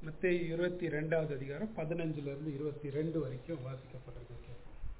மத்தேயு இருபத்தி ரெண்டாவது அதிகாரம் பதினஞ்சுல இருந்து இருபத்தி ரெண்டு வரைக்கும் வாசிக்கப்படுறது கேட்போம்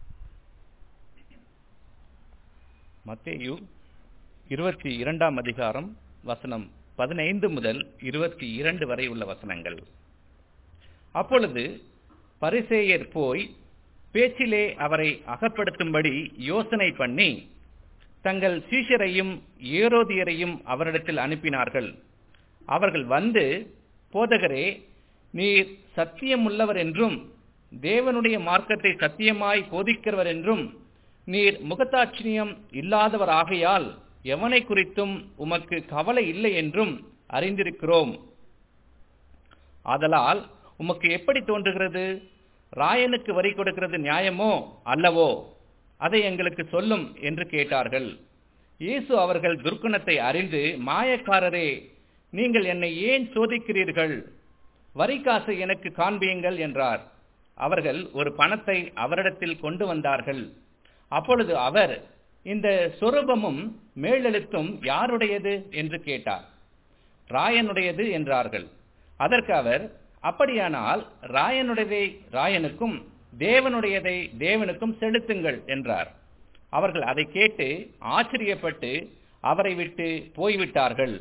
மத்தேயு இருபத்தி இரண்டாம் அதிகாரம் வசனம் பதினைந்து முதல் இருபத்தி இரண்டு வரை உள்ள வசனங்கள் அப்பொழுது பரிசேயர் போய் பேச்சிலே அவரை அகப்படுத்தும்படி யோசனை பண்ணி தங்கள் சீஷரையும் ஏரோதியரையும் அவரிடத்தில் அனுப்பினார்கள் அவர்கள் வந்து போதகரே நீர் சத்தியமுள்ளவர் என்றும் தேவனுடைய மார்க்கத்தை சத்தியமாய் போதிக்கிறவர் என்றும் நீர் முகத்தாட்சியம் இல்லாதவர் ஆகையால் எவனை குறித்தும் உமக்கு கவலை இல்லை என்றும் அறிந்திருக்கிறோம் ஆதலால் உமக்கு எப்படி தோன்றுகிறது ராயனுக்கு வரி கொடுக்கிறது நியாயமோ அல்லவோ அதை எங்களுக்கு சொல்லும் என்று கேட்டார்கள் இயேசு அவர்கள் துர்க்குணத்தை அறிந்து மாயக்காரரே நீங்கள் என்னை ஏன் சோதிக்கிறீர்கள் வரி காசை எனக்கு காண்பியுங்கள் என்றார் அவர்கள் ஒரு பணத்தை அவரிடத்தில் கொண்டு வந்தார்கள் அப்பொழுது அவர் இந்த சொரூபமும் மேலெழுத்தும் யாருடையது என்று கேட்டார் ராயனுடையது என்றார்கள் அதற்கு அவர் அப்படியானால் ராயனுடையதை ராயனுக்கும் தேவனுடையதை தேவனுக்கும் செலுத்துங்கள் என்றார் அவர்கள் அதை கேட்டு ஆச்சரியப்பட்டு அவரை விட்டு போய்விட்டார்கள்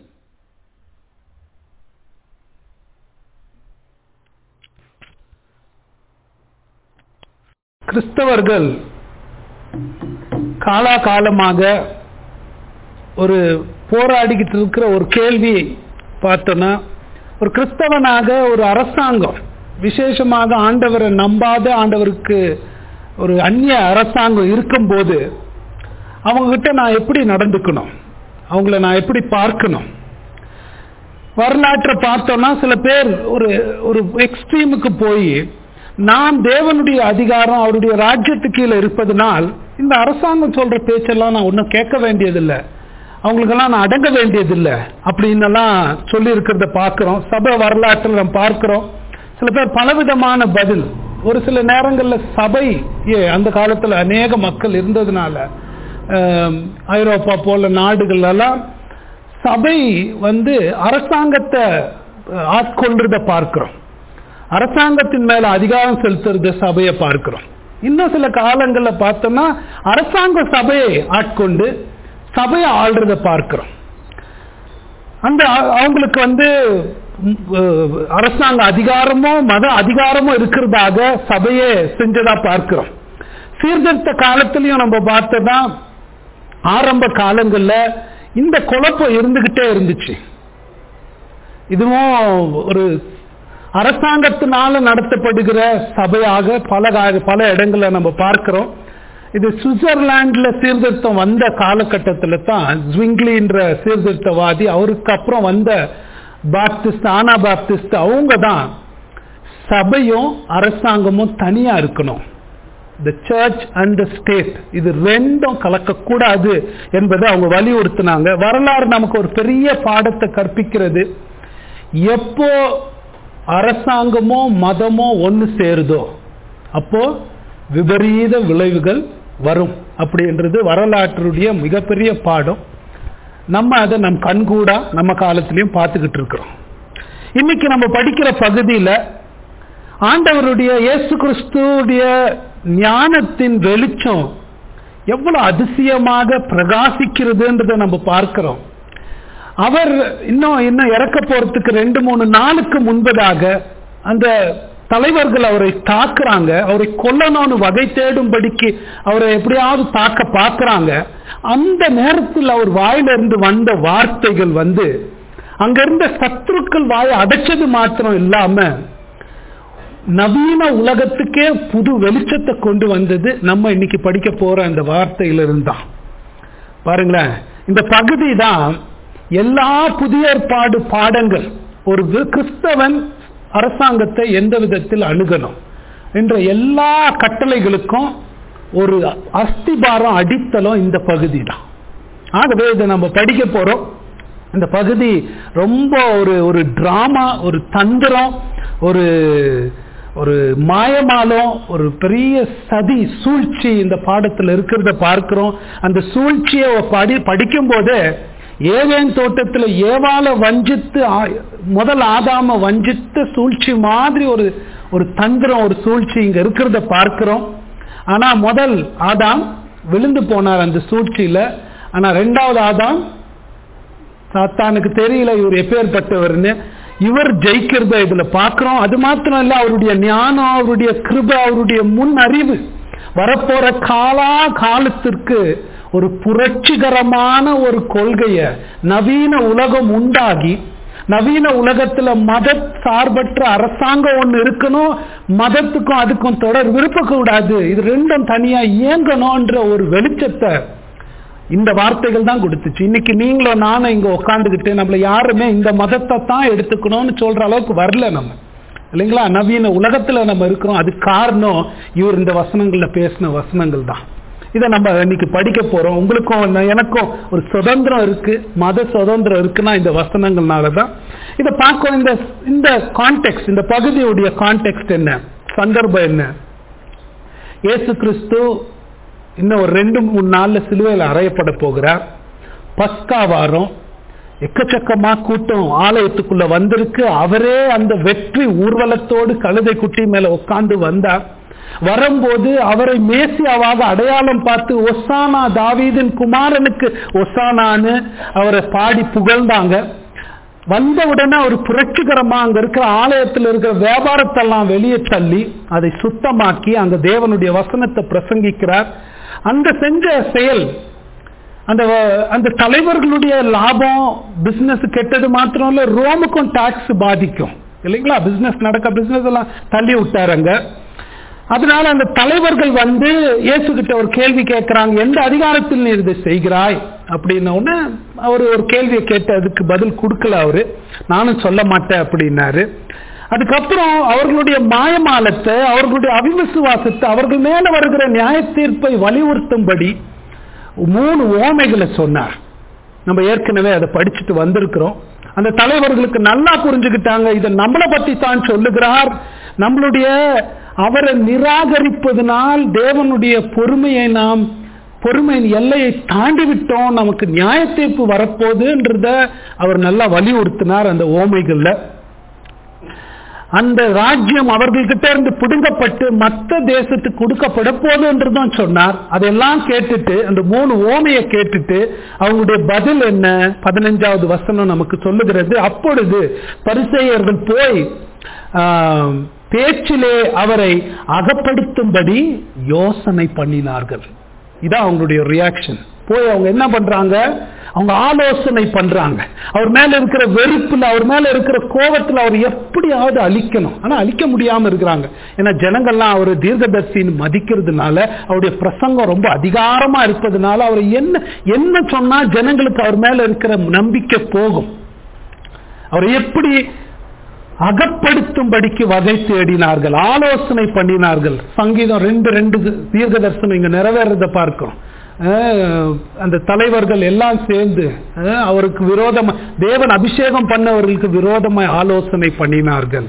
கிறிஸ்தவர்கள் காலாகாலமாக ஒரு போராடிக்கிட்டு இருக்கிற ஒரு கேள்வி பார்த்தோன்னா ஒரு கிறிஸ்தவனாக ஒரு அரசாங்கம் விசேஷமாக ஆண்டவரை நம்பாத ஆண்டவருக்கு ஒரு அந்நிய அரசாங்கம் இருக்கும்போது அவங்ககிட்ட நான் எப்படி நடந்துக்கணும் அவங்கள நான் எப்படி பார்க்கணும் வரலாற்றை பார்த்தோம்னா சில பேர் ஒரு ஒரு எக்ஸ்ட்ரீமுக்கு போய் நாம் தேவனுடைய அதிகாரம் அவருடைய ராஜ்யத்துக்கு கீழே இருப்பதனால் இந்த அரசாங்கம் சொல்ற பேச்செல்லாம் நான் ஒன்றும் கேட்க வேண்டியதில்லை அவங்களுக்கெல்லாம் நான் அடங்க வேண்டியதில்லை அப்படின்னெல்லாம் சொல்லி இருக்கிறத பார்க்கிறோம் சபை வரலாற்றில் நம்ம பார்க்கிறோம் சில பேர் பலவிதமான பதில் ஒரு சில நேரங்களில் சபை ஏ அந்த காலத்தில் அநேக மக்கள் இருந்ததுனால ஐரோப்பா போல நாடுகள் எல்லாம் சபை வந்து அரசாங்கத்தை ஆட்கொள்றத பார்க்கிறோம் அரசாங்கத்தின் மேல அதிகாரம் செலுத்துறது சபையை பார்க்கிறோம் இன்னும் சில காலங்களில் பார்த்தோம்னா அரசாங்க சபையை ஆட்கொண்டு சபையை ஆள்றத பார்க்கிறோம் அந்த அவங்களுக்கு வந்து அரசாங்க அதிகாரமோ மத அதிகாரமோ இருக்கிறதாக சபையே செஞ்சதா பார்க்கிறோம் சீர்திருத்த காலத்திலையும் நம்ம பார்த்தோம்னா ஆரம்ப காலங்களில் இந்த குழப்பம் இருந்துகிட்டே இருந்துச்சு இதுவும் ஒரு அரசாங்கத்தினால நடத்தப்படுகிற சபையாக பல பல இடங்களை நம்ம பார்க்கிறோம் இது சுவிட்சர்லாந்துல சீர்திருத்தம் வந்த காலகட்டத்தில் தான் ஜுவிங்லின்ற சீர்திருத்தவாதி அவருக்கு அப்புறம் வந்த பாப்டிஸ்ட் ஆனா பாப்டிஸ்ட் அவங்க தான் சபையும் அரசாங்கமும் தனியா இருக்கணும் the church and the state இது ரெண்டும் கலக்கக்கூடாது என்பதை அவங்க வலியுறுத்தினாங்க வரலாறு நமக்கு ஒரு பெரிய பாடத்தை கற்பிக்கிறது எப்போ அரசாங்கமோ மதமோ ஒன்று சேருதோ அப்போ விபரீத விளைவுகள் வரும் அப்படின்றது வரலாற்றுடைய மிகப்பெரிய பாடம் நம்ம அதை நம் கண்கூடா நம்ம காலத்திலையும் பார்த்துக்கிட்டு இருக்கிறோம் இன்னைக்கு நம்ம படிக்கிற பகுதியில் ஆண்டவருடைய இயேசு கிறிஸ்துடைய ஞானத்தின் வெளிச்சம் எவ்வளவு அதிசயமாக பிரகாசிக்கிறதுன்றதை நம்ம பார்க்கிறோம் அவர் இன்னும் இன்னும் இறக்க போறதுக்கு ரெண்டு மூணு நாளுக்கு முன்பதாக அந்த தலைவர்கள் அவரை தாக்குறாங்க அவரை கொல்லணும்னு வகை தேடும்படிக்கு அவரை எப்படியாவது தாக்க பார்க்கறாங்க அந்த நேரத்தில் அவர் வாயிலிருந்து வந்த வார்த்தைகள் வந்து அங்க இருந்த சத்துருக்கள் வாயை அடைச்சது மாத்திரம் இல்லாம நவீன உலகத்துக்கே புது வெளிச்சத்தை கொண்டு வந்தது நம்ம இன்னைக்கு படிக்க போற அந்த வார்த்தையிலிருந்து தான் பாருங்களேன் இந்த பகுதி தான் எல்லா புதிய ஏற்பாடு பாடங்கள் ஒரு கிறிஸ்தவன் அரசாங்கத்தை எந்த விதத்தில் அணுகணும் என்ற எல்லா கட்டளைகளுக்கும் ஒரு அஸ்திபாரம் அடித்தளம் இந்த பகுதி தான் ஆகவே இதை நம்ம படிக்க போறோம் இந்த பகுதி ரொம்ப ஒரு ஒரு டிராமா ஒரு தந்திரம் ஒரு ஒரு மாயமாலம் ஒரு பெரிய சதி சூழ்ச்சி இந்த பாடத்தில் இருக்கிறத பார்க்கிறோம் அந்த சூழ்ச்சியை படி படிக்கும் போதே ஏவேன் தோட்டத்தில் ஏவால வஞ்சித்து ஆ- முதல் ஆதாம வஞ்சித்த சூழ்ச்சி மாதிரி ஒரு ஒரு தந்திரம் ஒரு சூழ்ச்சி இங்க இருக்கிறத பார்க்கிறோம் ஆனா முதல் ஆதாம் விழுந்து போனார் அந்த சூழ்ச்சியில ஆனா ரெண்டாவது ஆதாம் சாத்தானுக்கு தெரியல இவர் எப்பேற்பட்டவர்னு இவர் ஜெயிக்கிறத இதுல பார்க்கிறோம் அது மாத்திரம் இல்ல அவருடைய ஞானம் அவருடைய கிருபை அவருடைய முன் அறிவு வரப்போற காலா காலத்திற்கு ஒரு புரட்சிகரமான ஒரு கொள்கைய நவீன உலகம் உண்டாகி நவீன உலகத்துல மத சார்பற்ற அரசாங்கம் ஒண்ணு இருக்கணும் மதத்துக்கும் அதுக்கும் தொடர் விருப்பக்கூடாது இது ரெண்டும் தனியா இயங்கணும்ன்ற ஒரு வெளிச்சத்தை இந்த வார்த்தைகள் தான் கொடுத்துச்சு இன்னைக்கு நீங்களும் நானும் இங்க உட்காந்துக்கிட்டு நம்மள யாருமே இந்த மதத்தை தான் எடுத்துக்கணும்னு சொல்ற அளவுக்கு வரல நம்ம இல்லைங்களா நவீன உலகத்துல நம்ம இருக்கிறோம் அது காரணம் இவர் இந்த வசனங்கள்ல பேசின வசனங்கள் தான் இதை நம்ம இன்னைக்கு படிக்க போறோம் உங்களுக்கும் ந- எனக்கும் ஒரு சுதந்திரம் இருக்கு மத சுதந்திரம் இருக்குன்னா இந்த வசனங்கள்னால தான் இதை பார்க்கும் இந்த இந்த கான்டெக்ட் இந்த பகுதியுடைய கான்டெக்ட் என்ன சந்தர்ப்பம் என்ன இயேசு கிறிஸ்து இன்னும் ஒரு ரெண்டு மூணு நாள்ல சிலுவையில் அறையப்பட போகிறார் பஸ்கா வாரம் எக்கச்சக்கமா கூட்டம் ஆலயத்துக்குள்ள வந்திருக்கு அவரே அந்த வெற்றி ஊர்வலத்தோடு கழுதை குட்டி மேல உட்கார்ந்து வந்தார் வரும்போது அவரை மேசியாவாக அடையாளம் பார்த்து ஒசானா தாவீதின் குமாரனுக்கு ஒசானான்னு அவரை பாடி புகழ்ந்தாங்க வந்த உடனே ஒரு புரட்சிகரமா அங்க இருக்கிற ஆலயத்தில் இருக்கிற வியாபாரத்தெல்லாம் வெளியே தள்ளி அதை சுத்தமாக்கி அங்க தேவனுடைய வசனத்தை பிரசங்கிக்கிறார் அந்த செஞ்ச செயல் அந்த வ- அந்த தலைவர்களுடைய லாபம் பிசினஸ் கெட்டது மாத்திரம் இல்ல ரோமுக்கும் டாக்ஸ் பாதிக்கும் இல்லைங்களா பிசினஸ் நடக்க பிசினஸ் எல்லாம் தள்ளி விட்டாருங்க அதனால அந்த தலைவர்கள் வந்து இயேசு கிட்ட ஒரு கேள்வி கேட்கிறாங்க எந்த அதிகாரத்தில் நீ இதை செய்கிறாய் அப்படின்ன உடனே அவர் ஒரு கேள்வியை கேட்டு அதுக்கு பதில் கொடுக்கல அவரு நானும் சொல்ல மாட்டேன் அப்படின்னாரு அதுக்கப்புறம் அவர்களுடைய மாயமாலத்தை அவர்களுடைய அவிவிசுவாசத்தை அவர்கள் மேல வருகிற நியாய தீர்ப்பை வலியுறுத்தும்படி மூணு ஓமைகளை சொன்னார் நம்ம ஏற்கனவே அதை படிச்சுட்டு வந்திருக்கிறோம் அந்த தலைவர்களுக்கு நல்லா புரிஞ்சுக்கிட்டாங்க இதை நம்மளை பத்தி தான் சொல்லுகிறார் நம்மளுடைய அவரை நிராகரிப்பதனால் தேவனுடைய பொறுமையை நாம் பொறுமையின் எல்லையை தாண்டி விட்டோம் நமக்கு நியாய தீர்ப்பு வரப்போகுதுன்றத அவர் நல்லா வலியுறுத்தினார் அந்த ஓமைகள்ல அந்த ராஜ்யம் அவர்கள்கிட்ட இருந்து பிடுங்கப்பட்டு மற்ற தேசத்துக்கு கொடுக்கப்பட போகுது என்றுதான் சொன்னார் அதெல்லாம் கேட்டுட்டு அந்த மூணு ஓமையை கேட்டுட்டு அவங்களுடைய பதில் என்ன பதினஞ்சாவது வசனம் நமக்கு சொல்லுகிறது அப்பொழுது பரிசெயர்கள் போய் ஆம், பேச்சிலே அவரை அகப்படுத்தும்படி யோசனை பண்ணினார்கள் இதான் அவங்களுடைய ரியாக்ஷன் போய் அவங்க என்ன பண்றாங்க அவங்க ஆலோசனை பண்றாங்க அவர் மேல இருக்கிற வெறுப்புல அவர் மேல இருக்கிற கோபத்துல அவர் எப்படியாவது அழிக்கணும் ஆனா அழிக்க முடியாம இருக்கிறாங்க ஏன்னா ஜனங்கள்லாம் அவர் தீர்க்கதர்சின்னு மதிக்கிறதுனால அவருடைய பிரசங்கம் ரொம்ப அதிகாரமா இருப்பதுனால அவர் என்ன என்ன சொன்னா ஜனங்களுக்கு அவர் மேல இருக்கிற நம்பிக்கை போகும் அவர் எப்படி அகப்படுத்தும்படிக்கு வகை தேடினார்கள் ஆலோசனை பண்ணினார்கள் சங்கீதம் ரெண்டு ரெண்டு தீர்க்க தரிசனம் இங்க நிறைவேறத பார்க்கிறோம் அஹ் அந்த தலைவர்கள் எல்லாம் சேர்ந்து அஹ் அவருக்கு விரோதமா தேவன் அபிஷேகம் பண்ணவர்களுக்கு விரோதமா ஆலோசனை பண்ணினார்கள்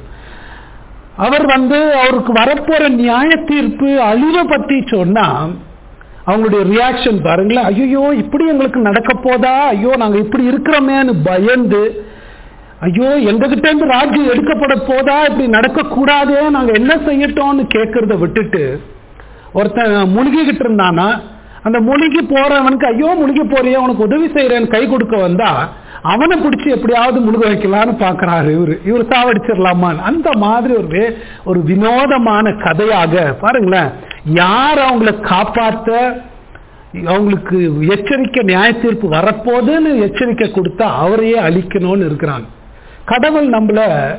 அவர் வந்து அவருக்கு வரப்போற நியாய தீர்ப்பு அழிவை பத்தி சொன்னா அவங்களுடைய ரியாக்ஷன் பாருங்களேன் ஐயோ இப்படி எங்களுக்கு நடக்க போதா ஐயோ நாங்க இப்படி இருக்கிறோமேன்னு பயந்து ஐயோ எங்ககிட்ட இருந்து ராஜ்யம் எடுக்கப்பட போதா இப்படி நடக்க கூடாதே நாங்க என்ன செய்யட்டோம்னு கேட்கறத விட்டுட்டு ஒருத்தன் முழுகிக்கிட்டு இருந்தானா அந்த முழுகி போறவனுக்கு ஐயோ முழுகி போறியே உனக்கு உதவி செய்யறேன்னு கை கொடுக்க வந்தா அவனை பிடிச்சி எப்படியாவது முழுக வைக்கலான்னு பாக்குறாரு இவரு இவர் சாவடிச்சிடலாமான்னு அந்த மாதிரி ஒரு வே- ஒரு வினோதமான கதையாக பாருங்களேன் யார் அவங்கள காப்பாத்த அவங்களுக்கு எச்சரிக்கை நியாய தீர்ப்பு வரப்போகுதுன்னு எச்சரிக்கை கொடுத்தா அவரையே அழிக்கணும்னு இருக்கிறாங்க கடவுள் நம்மள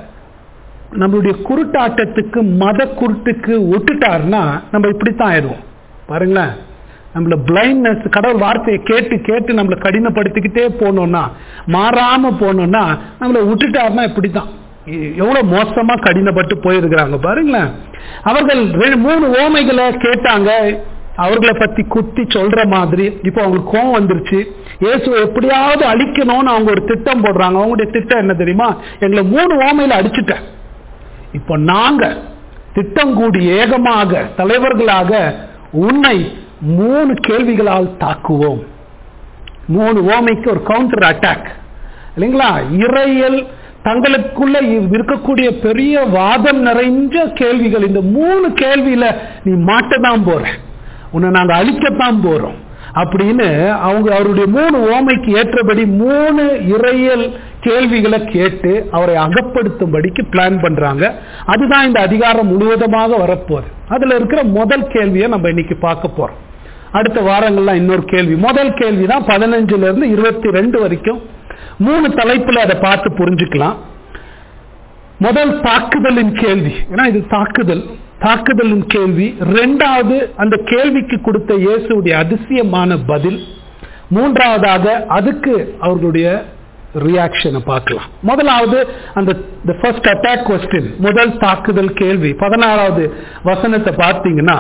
நம்மளுடைய குருட்டாட்டத்துக்கு மத குருட்டுக்கு விட்டுட்டாருன்னா நம்ம இப்படித்தான் ஆயிடுவோம் பாருங்களேன் நம்மள பிளைண்ட்னஸ் கடவுள் வார்த்தையை கேட்டு கேட்டு நம்மளை கடினப்படுத்திக்கிட்டே போனோம்னா மாறாம போனோம்னா நம்மளை விட்டுட்டாருன்னா இப்படித்தான் எ- எவ்வளவு மோசமா கடினப்பட்டு போயிருக்கிறாங்க பாருங்களேன் அவர்கள் ரெ- மூணு ஓமைகளை கேட்டாங்க அவர்களை பத்தி குத்தி சொல்ற மாதிரி இப்போ அவங்களுக்கு கோவம் வந்துருச்சு இயேசுவை எப்படியாவது அழிக்கணும்னு அவங்க ஒரு திட்டம் போடுறாங்க அவங்களுடைய திட்டம் என்ன தெரியுமா எங்களை மூணு ஓமையில அடிச்சுட்டேன் இப்போ நாங்க திட்டம் கூடி ஏகமாக தலைவர்களாக உன்னை மூணு கேள்விகளால் தாக்குவோம் மூணு ஓமைக்கு ஒரு கவுண்டர் அட்டாக் இல்லைங்களா இறையல் தங்களுக்குள்ள இருக்கக்கூடிய பெரிய வாதம் நிறைஞ்ச கேள்விகள் இந்த மூணு கேள்வியில நீ மாட்டதான் போற உன்னை நாங்க அழிக்கத்தான் போறோம் அப்படின்னு அவங்க அவருடைய மூணு ஓமைக்கு ஏற்றபடி மூணு இறையல் கேள்விகளை கேட்டு அவரை அகப்படுத்தும்படிக்கு பிளான் பண்றாங்க அதுதான் இந்த அதிகாரம் முழுவதுமாக வரப்போகுது அதுல இருக்கிற முதல் கேள்வியை நம்ம இன்னைக்கு பார்க்க போறோம் அடுத்த வாரங்கள்லாம் இன்னொரு கேள்வி முதல் கேள்வி தான் பதினஞ்சுல இருந்து இருபத்தி ரெண்டு வரைக்கும் மூணு தலைப்புல அதை பார்த்து புரிஞ்சுக்கலாம் முதல் தாக்குதலின் கேள்வி ஏன்னா இது தாக்குதல் தாக்குதலின் கேள்வி ரெண்டாவது அந்த கேள்விக்கு கொடுத்த இயேசுடைய அதிசயமான பதில் மூன்றாவதாக அதுக்கு அவர்களுடைய ரியாக்ஷனை பார்க்கலாம் முதலாவது அந்த ஃபர்ஸ்ட் அட்டாக் கொஸ்டின் முதல் தாக்குதல் கேள்வி பதினாறாவது வசனத்தை பார்த்தீங்கன்னா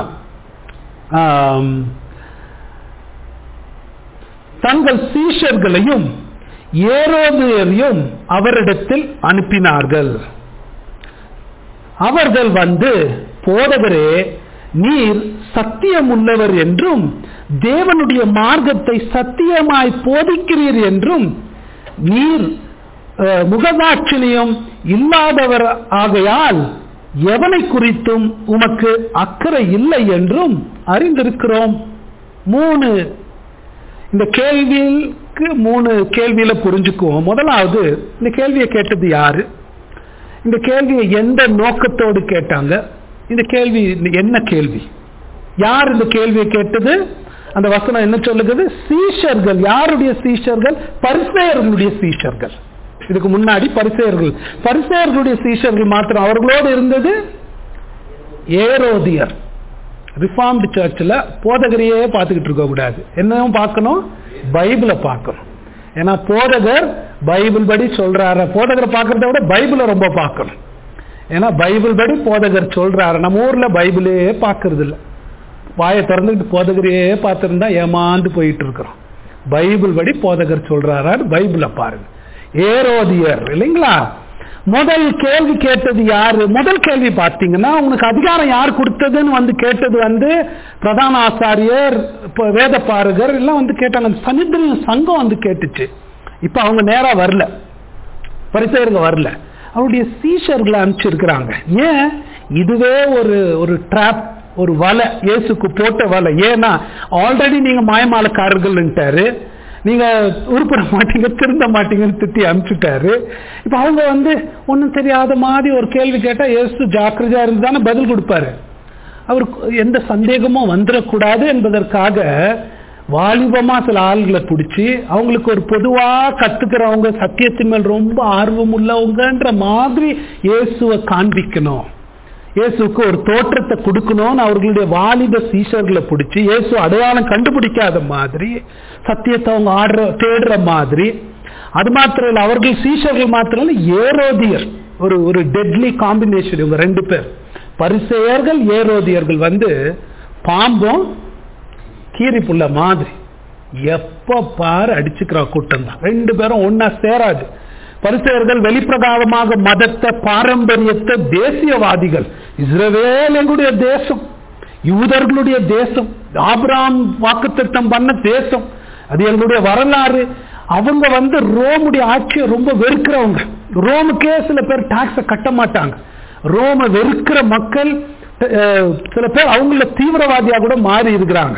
தங்கள் சீஷர்களையும் ஏரோதையரையும் அவரிடத்தில் அனுப்பினார்கள் அவர்கள் வந்து போதவரே நீர் சத்தியம் உள்ளவர் என்றும் தேவனுடைய மார்க்கத்தை சத்தியமாய் போதிக்கிறீர் என்றும் நீர் முகதாட்சிணியம் இல்லாதவர் ஆகையால் எவனை குறித்தும் உமக்கு அக்கறை இல்லை என்றும் அறிந்திருக்கிறோம் மூணு இந்த கேள்விக்கு மூணு கேள்வியில புரிஞ்சுக்குவோம் முதலாவது இந்த கேள்வியை கேட்டது யாரு இந்த கேள்வியை எந்த நோக்கத்தோடு கேட்டாங்க இந்த கேள்வி என்ன கேள்வி யார் இந்த கேள்வியை கேட்டது அந்த வசனம் என்ன சொல்லுகிறது சீஷர்கள் யாருடைய சீஷர்கள் பரிசெயர்களுடைய சீஷர்கள் இதுக்கு முன்னாடி பரிசெயர்கள் பரிசெயர்களுடைய சீஷர்கள் மாத்திரம் அவர்களோடு இருந்தது ஏரோதியர் ரிஃபார்ம்டு சர்ச்சில் போதகரையே பார்த்துக்கிட்டு இருக்க கூடாது என்னவும் பார்க்கணும் பைபிளை பார்க்கணும் ஏன்னா போதகர் பைபிள் படி சொல்றாரு போதகரை பார்க்கறத விட பைபிளை ரொம்ப பார்க்கணும் ஏன்னா பைபிள் படி போதகர் சொல்றாரு நம்ம ஊர்ல பைபிளே பார்க்கறது இல்லை வாயை திறந்துக்கிட்டு போதகரையே பார்த்துருந்தா ஏமாந்து போயிட்டு இருக்கிறோம் பைபிள் படி போதகர் சொல்றாரு பைபிளை பாருங்க ஏரோதியர் இல்லைங்களா முதல் கேள்வி கேட்டது யாரு முதல் கேள்வி பார்த்தீங்கன்னா உங்களுக்கு அதிகாரம் யார் கொடுத்ததுன்னு வந்து கேட்டது வந்து பிரதான ஆசாரியர் இப்போ வேத பாருகர் எல்லாம் வந்து கேட்டாங்க சனித்திர சங்கம் வந்து கேட்டுச்சு இப்போ அவங்க நேரா வரல பரிசெயருங்க வரல அவருடைய சீஷர்களை அனுப்பிச்சிருக்கிறாங்க ஏன் இதுவே ஒரு ஒரு ட்ராப் ஒரு வலை இயேசுக்கு போட்ட வலை ஏன்னா ஆல்ரெடி நீங்க மாயமாலக்காரர்கள்ட்டாரு நீங்க உருப்பட மாட்டீங்க திருந்த மாட்டீங்கன்னு திட்டி அனுப்பிச்சுட்டாரு இப்ப அவங்க வந்து ஒன்றும் தெரியாத மாதிரி ஒரு கேள்வி கேட்டா ஏசு ஜாக்கிரதையா இருந்து தானே பதில் கொடுப்பாரு அவருக்கு எந்த சந்தேகமும் வந்துடக்கூடாது என்பதற்காக வாலிபமா சில ஆள்களை பிடிச்சி அவங்களுக்கு ஒரு பொதுவா கத்துக்கிறவங்க சத்தியத்தின் மேல் ரொம்ப ஆர்வம் உள்ளவங்கன்ற மாதிரி இயேசுவை காண்பிக்கணும் இயேசுக்கு ஒரு தோற்றத்தை கொடுக்கணும்னு அவர்களுடைய வாலிப சீஷர்களை பிடிச்சி இயேசு அடையாளம் கண்டுபிடிக்காத மாதிரி சத்தியத்தை அவங்க ஆடுற தேடுற மாதிரி அது மாத்திரம் இல்லை அவர்கள் சீஷர்கள் மாத்திரம் இல்லை ஏரோதியர் ஒரு ஒரு டெட்லி காம்பினேஷன் இவங்க ரெண்டு பேர் பரிசெயர்கள் ஏரோதியர்கள் வந்து பாம்பும் கீரி புள்ள மாதிரி எப்ப பாரு அடிச்சுக்கிற கூட்டம் தான் ரெண்டு பேரும் ஒன்னா சேராது பரிசெயர்கள் வெளிப்பிரகாரமாக மதத்தை பாரம்பரியத்தை தேசியவாதிகள் இஸ்ரவேல் எங்களுடைய தேசம் யூதர்களுடைய தேசம் ஆபிராம் வாக்குத்தத்தம் பண்ண தேசம் அது எங்களுடைய வரலாறு அவங்க வந்து ரோமுடைய ஆட்சியை ரொம்ப வெறுக்கிறவங்க ரோமுக்கே சில பேர் டாக்ஸ கட்ட மாட்டாங்க ரோம வெறுக்கிற மக்கள் சில பேர் அவங்கள தீவிரவாதியா கூட மாறி இருக்கிறாங்க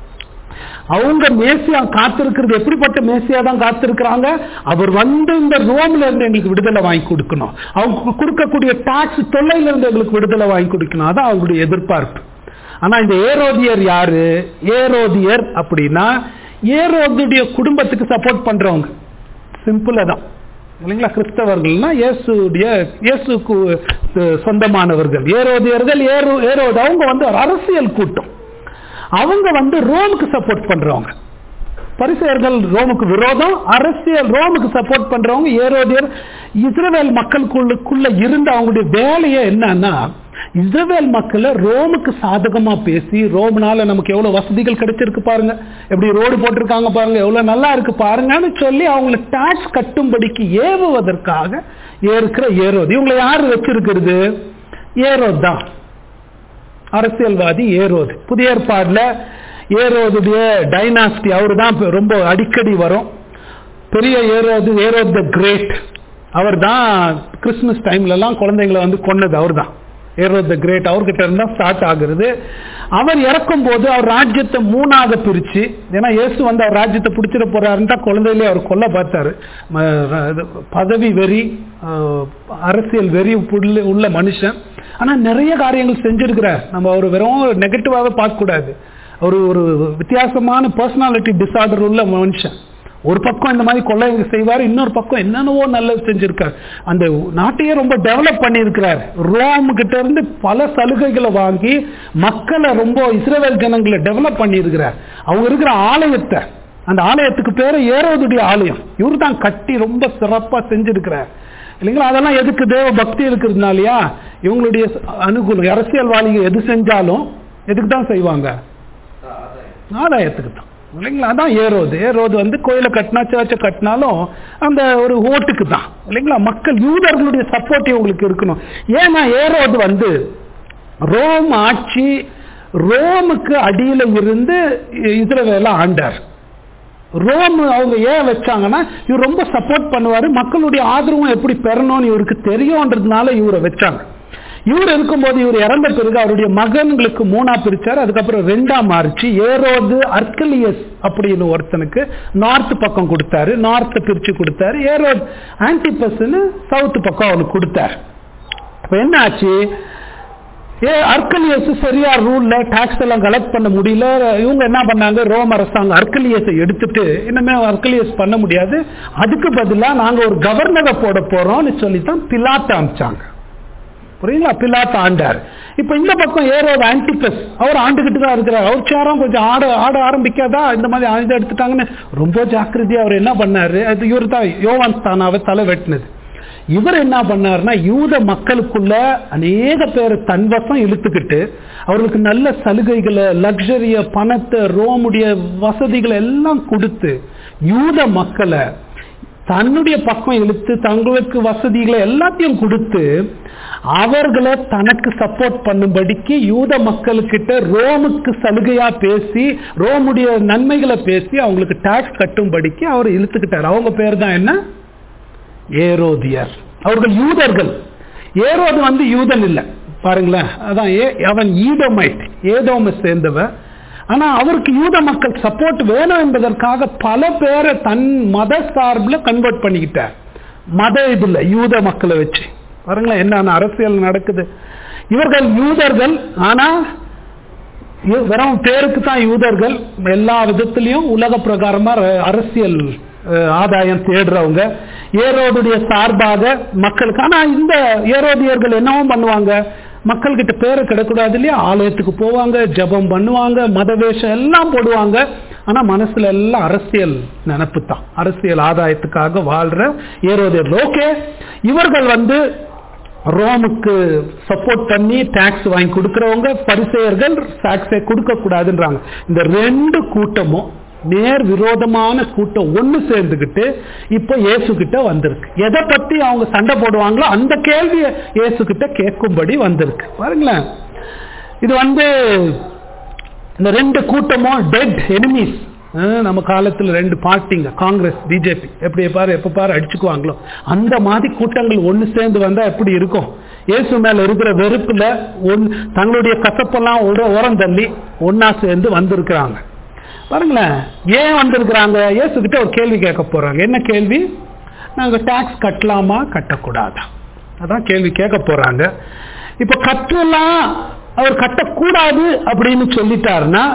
அவங்க மேசியா காத்திருக்கிறது எப்படிப்பட்ட மேசியா தான் காத்திருக்கிறாங்க அவர் வந்து இந்த ரோம்ல இருந்து எங்களுக்கு விடுதலை வாங்கி கொடுக்கணும் அவங்க கொடுக்கக்கூடிய டாக்ஸ் தொல்லையில இருந்து எங்களுக்கு விடுதலை வாங்கி கொடுக்கணும் அதான் அவங்களுடைய எதிர்பார்ப்பு ஆனா இந்த ஏரோதியர் யாரு ஏரோதியர் அப்படின்னா ஏரோதுடைய குடும்பத்துக்கு சப்போர்ட் பண்றவங்க சிம்பிளா தான் இல்லைங்களா கிறிஸ்தவர்கள்னா இயேசுடைய இயேசுக்கு சொந்தமானவர்கள் ஏரோதியர்கள் ஏரோ ஏரோது அவங்க வந்து ஒரு அரசியல் கூட்டம் அவங்க வந்து ரோமுக்கு சப்போர்ட் பண்றவங்க பரிசெயர்கள் ரோமுக்கு விரோதம் அரசியல் ரோமுக்கு சப்போர்ட் பண்றவங்க ஏரோதியர் இஸ்ரேல் மக்களுக்குள்ளுக்குள்ள இருந்த அவங்களுடைய வேலையே என்னன்னா இஸ்ரேல் மக்களை ரோமுக்கு சாதகமா பேசி ரோம்னால நமக்கு எவ்வளவு வசதிகள் கிடைச்சிருக்கு பாருங்க எப்படி ரோடு போட்டிருக்காங்க பாருங்க எவ்வளவு நல்லா இருக்கு பாருங்கன்னு சொல்லி அவங்களை டாக்ஸ் கட்டும்படிக்கு ஏவுவதற்காக ஏற்கிற ஏரோது இவங்களை யாரு வச்சிருக்கிறது ஏரோது தான் அரசியல்வாதி ஏரோது புதிய ஏற்பாடுல ஏரோதுடைய டைனாஸ்டி அவர் தான் ரொம்ப அடிக்கடி வரும் பெரிய ஏரோது ஏரோத் த கிரேட் அவர் தான் கிறிஸ்துமஸ் டைம்லலாம் குழந்தைங்களை வந்து கொன்னது அவர் தான் ஏரோத் த கிரேட் அவர்கிட்ட இருந்தா ஸ்டார்ட் ஆகுறது அவர் இறக்கும் போது அவர் ராஜ்யத்தை மூணாக பிரிச்சு ஏன்னா இயேசு வந்து அவர் ராஜ்யத்தை பிடிச்சிட போறாருன்னு குழந்தையிலே அவர் கொல்ல பார்த்தாரு ம- இது பதவி வெறி ஆஹ், அரசியல் வெறி உள்ள- உள்ள மனுஷன் ஆனா நிறைய காரியங்கள் செஞ்சிருக்கிறார் நம்ம அவர் வெறும் நெகட்டிவாவே பார்க்க கூடாது ஒரு ஒரு வித்தியாசமான பர்சனாலிட்டி டிசார்டர் உள்ள மனுஷன் ஒரு பக்கம் இந்த மாதிரி கொள்ளை செய்வார் இன்னொரு பக்கம் என்னென்னவோ நல்லது செஞ்சிருக்கார் அந்த நாட்டையே ரொம்ப டெவலப் பண்ணியிருக்கிறார் ரோம் கிட்ட இருந்து பல சலுகைகளை வாங்கி மக்களை ரொம்ப இஸ்ரேல் ஜனங்களை டெவலப் பண்ணியிருக்கிறார் அவங்க இருக்கிற ஆலயத்தை அந்த ஆலயத்துக்கு பேரு ஏரோதுடைய ஆலயம் இவர் தான் கட்டி ரொம்ப சிறப்பா செஞ்சிருக்கிறார் இல்லைங்களா அதெல்லாம் எதுக்கு தேவ பக்தி இருக்கிறதுனாலயா இவங்களுடைய அனுகூலம் அரசியல்வாதிகள் எது செஞ்சாலும் எதுக்கு தான் செய்வாங்க ஆதாயத்துக்கு தான் இல்லைங்களா அதான் ஏரோது ஏரோது வந்து கோயிலை கட்டினா சர்ச்சை கட்டினாலும் அந்த ஒரு ஓட்டுக்கு தான் இல்லைங்களா மக்கள் யூதர்களுடைய சப்போர்ட் இவங்களுக்கு இருக்கணும் ஏன்னா ஏரோது வந்து ரோம் ஆட்சி ரோமுக்கு அடியில இருந்து இஸ்ரவேல ஆண்டார் ரோம் அவங்க ஏன் வச்சாங்கன்னா இவர் ரொம்ப சப்போர்ட் பண்ணுவாரு மக்களுடைய ஆதரவும் எப்படி பெறணும்னு இவருக்கு தெரியும்ன்றதுனால இவரை வச்சாங்க இவர் இருக்கும்போது இவர் இறந்த பிறகு அவருடைய மகன்களுக்கு மூணா பிரிச்சார் அதுக்கப்புறம் ரெண்டா மாறிச்சு ஏரோது அர்கலியஸ் அப்படின்னு ஒருத்தனுக்கு நார்த் பக்கம் கொடுத்தாரு நார்த் பிரிச்சு கொடுத்தாரு ஏரோது ஆன்டிபஸ்ன்னு சவுத் பக்கம் அவனுக்கு கொடுத்தாரு அப்ப என்ன ஆச்சு ஏ அர்கலியஸ் சரியா ரூல்ல டாக்ஸ் எல்லாம் கலெக்ட் பண்ண முடியல இவங்க என்ன பண்ணாங்க ரோம் அரசாங்கம் அர்கலியஸை எடுத்துட்டு இனிமே அர்கலியஸ் பண்ண முடியாது அதுக்கு பதிலா நாங்க ஒரு கவர்னரை போட போறோம்னு சொல்லி தான் பிலாத்த அமிச்சாங்க புரியுங்களா பிலாத்த ஆண்டார் இப்ப இந்த பக்கம் ஏரோது ஆன்டிபஸ் அவர் ஆண்டுகிட்டு தான் இருக்கிறார் அவர் சேரம் கொஞ்சம் ஆட ஆட ஆரம்பிக்காதா இந்த மாதிரி ஆயுதம் எடுத்துட்டாங்கன்னு ரொம்ப ஜாக்கிரதையா அவர் என்ன பண்ணாரு அது இவர் தான் யோவான் ஸ்தானாவை தலை வெட்டினது இவர் என்ன பண்ணாருன்னா யூத மக்களுக்குள்ள அநேக பேர் தன்வசம் இழுத்துக்கிட்டு அவர்களுக்கு நல்ல சலுகைகளை லக்ஸரிய பணத்தை ரோமுடைய வசதிகளை எல்லாம் கொடுத்து யூத மக்களை தன்னுடைய பக்கம் இழுத்து தங்களுக்கு வசதிகளை எல்லாத்தையும் கொடுத்து அவர்களை தனக்கு சப்போர்ட் பண்ணும்படிக்கு யூத மக்களுக்கிட்ட ரோமுக்கு சலுகையா பேசி ரோமுடைய நன்மைகளை பேசி அவங்களுக்கு டாக்ஸ் கட்டும்படிக்கு அவர் இழுத்துக்கிட்டார் அவங்க பேர் தான் என்ன ஏரோதியர் அவர்கள் யூதர்கள் ஏரோது வந்து யூதன் இல்லை பாருங்களேன் அதான் ஏ- அவன் ஈடோமைட் ஏதோமை சேர்ந்தவன் ஆனா அவருக்கு யூத மக்கள் சப்போர்ட் வேணும் என்பதற்காக பல பேரை தன் மத சார்பில் கன்வெர்ட் பண்ணிக்கிட்டார் மத இதுல யூத மக்களை வச்சு பாருங்களேன் என்னென்ன அரசியல் நடக்குது இவர்கள் யூதர்கள் ஆனா இ- வெறும் பேருக்கு தான் யூதர்கள் எல்லா விதத்திலையும் உலக பிரகாரமா ர- அரசியல் அஹ், ஆதாயம் தேடுறவங்க ஏரோதுடைய சார்பாக மக்களுக்கு ஆனா இந்த ஏரோதியர்கள் என்னவும் பண்ணுவாங்க மக்கள்கிட்ட பேரை கிடக்கூடாது இல்லையா ஆலயத்துக்கு போவாங்க ஜெபம் பண்ணுவாங்க மதவேஷம் எல்லாம் போடுவாங்க ஆனா மனசுல எல்லாம் அரசியல் நினப்பு தான் அரசியல் ஆதாயத்துக்காக வாழ்ற ஏரோதியர்கள் ஓகே இவர்கள் வந்து ரோமுக்கு சப்போர்ட் பண்ணி டாக்ஸ் வாங்கி கொடுக்கறவங்க பரிசெயர்கள் டாக்ஸை கொடுக்க கூடாதுன்றாங்க இந்த ரெண்டு கூட்டமும் நேர் விரோதமான கூட்டம் ஒண்ணு சேர்ந்துகிட்டு இப்ப இயேசு கிட்ட வந்திருக்கு எதை பத்தி அவங்க சண்டை போடுவாங்களோ அந்த கேள்வியை இயேசு கிட்ட கேட்கும்படி வந்திருக்கு பாருங்களேன் இது வந்து இந்த ரெண்டு கூட்டமும் டெட் எனிமீஸ் நம்ம காலத்துல ரெண்டு பார்ட்டிங்க காங்கிரஸ் பிஜேபி எப்படி பாரு எப்ப பாரு அடிச்சுக்குவாங்களோ அந்த மாதிரி கூட்டங்கள் ஒண்ணு சேர்ந்து வந்தா எப்படி இருக்கும் இயேசு மேல இருக்கிற வெறுப்புல ஒன் தங்களுடைய கசப்பெல்லாம் ஒரு ஓரம் தள்ளி ஒன்னா சேர்ந்து வந்திருக்கிறாங்க பாருங்களேன் ஏன் வந்திருக்கிறாங்க இயேசு கிட்ட ஒரு கேள்வி கேட்க போறாங்க என்ன கேள்வி நாங்க டாக்ஸ் கட்டலாமா கட்டக்கூடாதா அதான் கேள்வி கேட்க போறாங்க இப்ப கட்டலாம் அவர் கட்டக்கூடாது அப்படின்னு சொல்லிட்டாருன்னா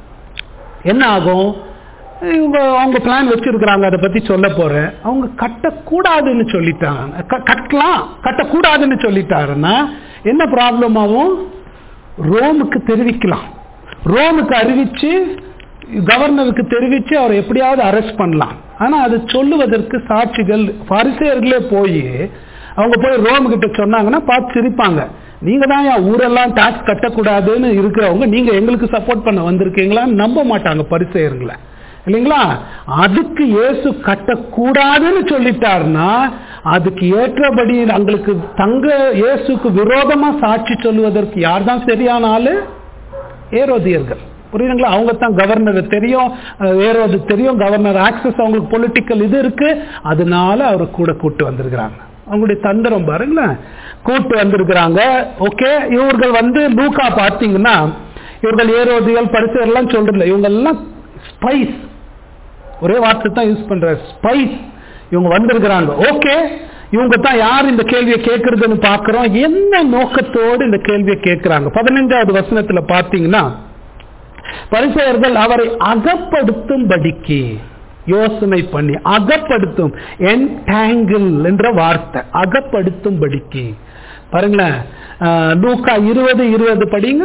என்ன ஆகும் இவங்க அவங்க பிளான் வச்சிருக்கிறாங்க அதை பத்தி சொல்ல போறேன் அவங்க கட்டக்கூடாதுன்னு சொல்லிட்டாங்க க- கட்டலாம் கட்டக்கூடாதுன்னு சொல்லிட்டாருன்னா என்ன ப்ராப்ளம் ஆகும் ரோமுக்கு தெரிவிக்கலாம் ரோமுக்கு அறிவிச்சு கவர்னருக்கு தெரிவிச்சு அவரை எப்படியாவது அரெஸ்ட் பண்ணலாம் ஆனா அது சொல்லுவதற்கு சாட்சிகள் பரிசெயர்களே போய் அவங்க போய் ரோம் கிட்ட சொன்னாங்கன்னா பார்த்து சிரிப்பாங்க நீங்க தான் என் ஊரெல்லாம் டாக்ஸ் கட்டக்கூடாதுன்னு இருக்கிறவங்க நீங்க எங்களுக்கு சப்போர்ட் பண்ண வந்திருக்கீங்களான்னு நம்ப மாட்டாங்க பரிசெயர்களை இல்லைங்களா அதுக்கு இயேசு கட்டக்கூடாதுன்னு சொல்லிட்டாருன்னா அதுக்கு ஏற்றபடி அவங்களுக்கு தங்க இயேசுக்கு விரோதமா சாட்சி சொல்லுவதற்கு யார் தான் சரியான ஆளு ஏரோதியர்கள் புரியுதுங்களா அவங்க தான் கவர்னர் தெரியும் வேறது தெரியும் கவர்னர் ஆக்சஸ் அவங்களுக்கு பொலிட்டிக்கல் இது இருக்கு அதனால அவரை கூட கூட்டு வந்திருக்கிறாங்க அவங்களுடைய தந்திரம் பாருங்களேன் கூட்டு வந்திருக்கிறாங்க ஓகே இவர்கள் வந்து லூக்கா பார்த்தீங்கன்னா இவர்கள் ஏரோதிகள் பரிசுகள்லாம் சொல்றதில்ல இவங்க எல்லாம் ஸ்பைஸ் ஒரே வார்த்தை தான் யூஸ் பண்ற ஸ்பைஸ் இவங்க வந்திருக்கிறாங்க ஓகே இவங்க தான் யார் இந்த கேள்வியை கேட்கறதுன்னு பார்க்கிறோம் என்ன நோக்கத்தோடு இந்த கேள்வியை கேட்கிறாங்க பதினஞ்சாவது வசனத்துல பார்த்தீங்கன்னா பரிசெயர்கள் அவரை அகப்படுத்தும்படிக்கு யோசனை பண்ணி அகப்படுத்தும் என்டாங்கிள் என்ற வார்த்தை அகப்படுத்தும்படிக்கு பாருங்களேன் அஹ், லூக்கா இருபது இருபது படிங்க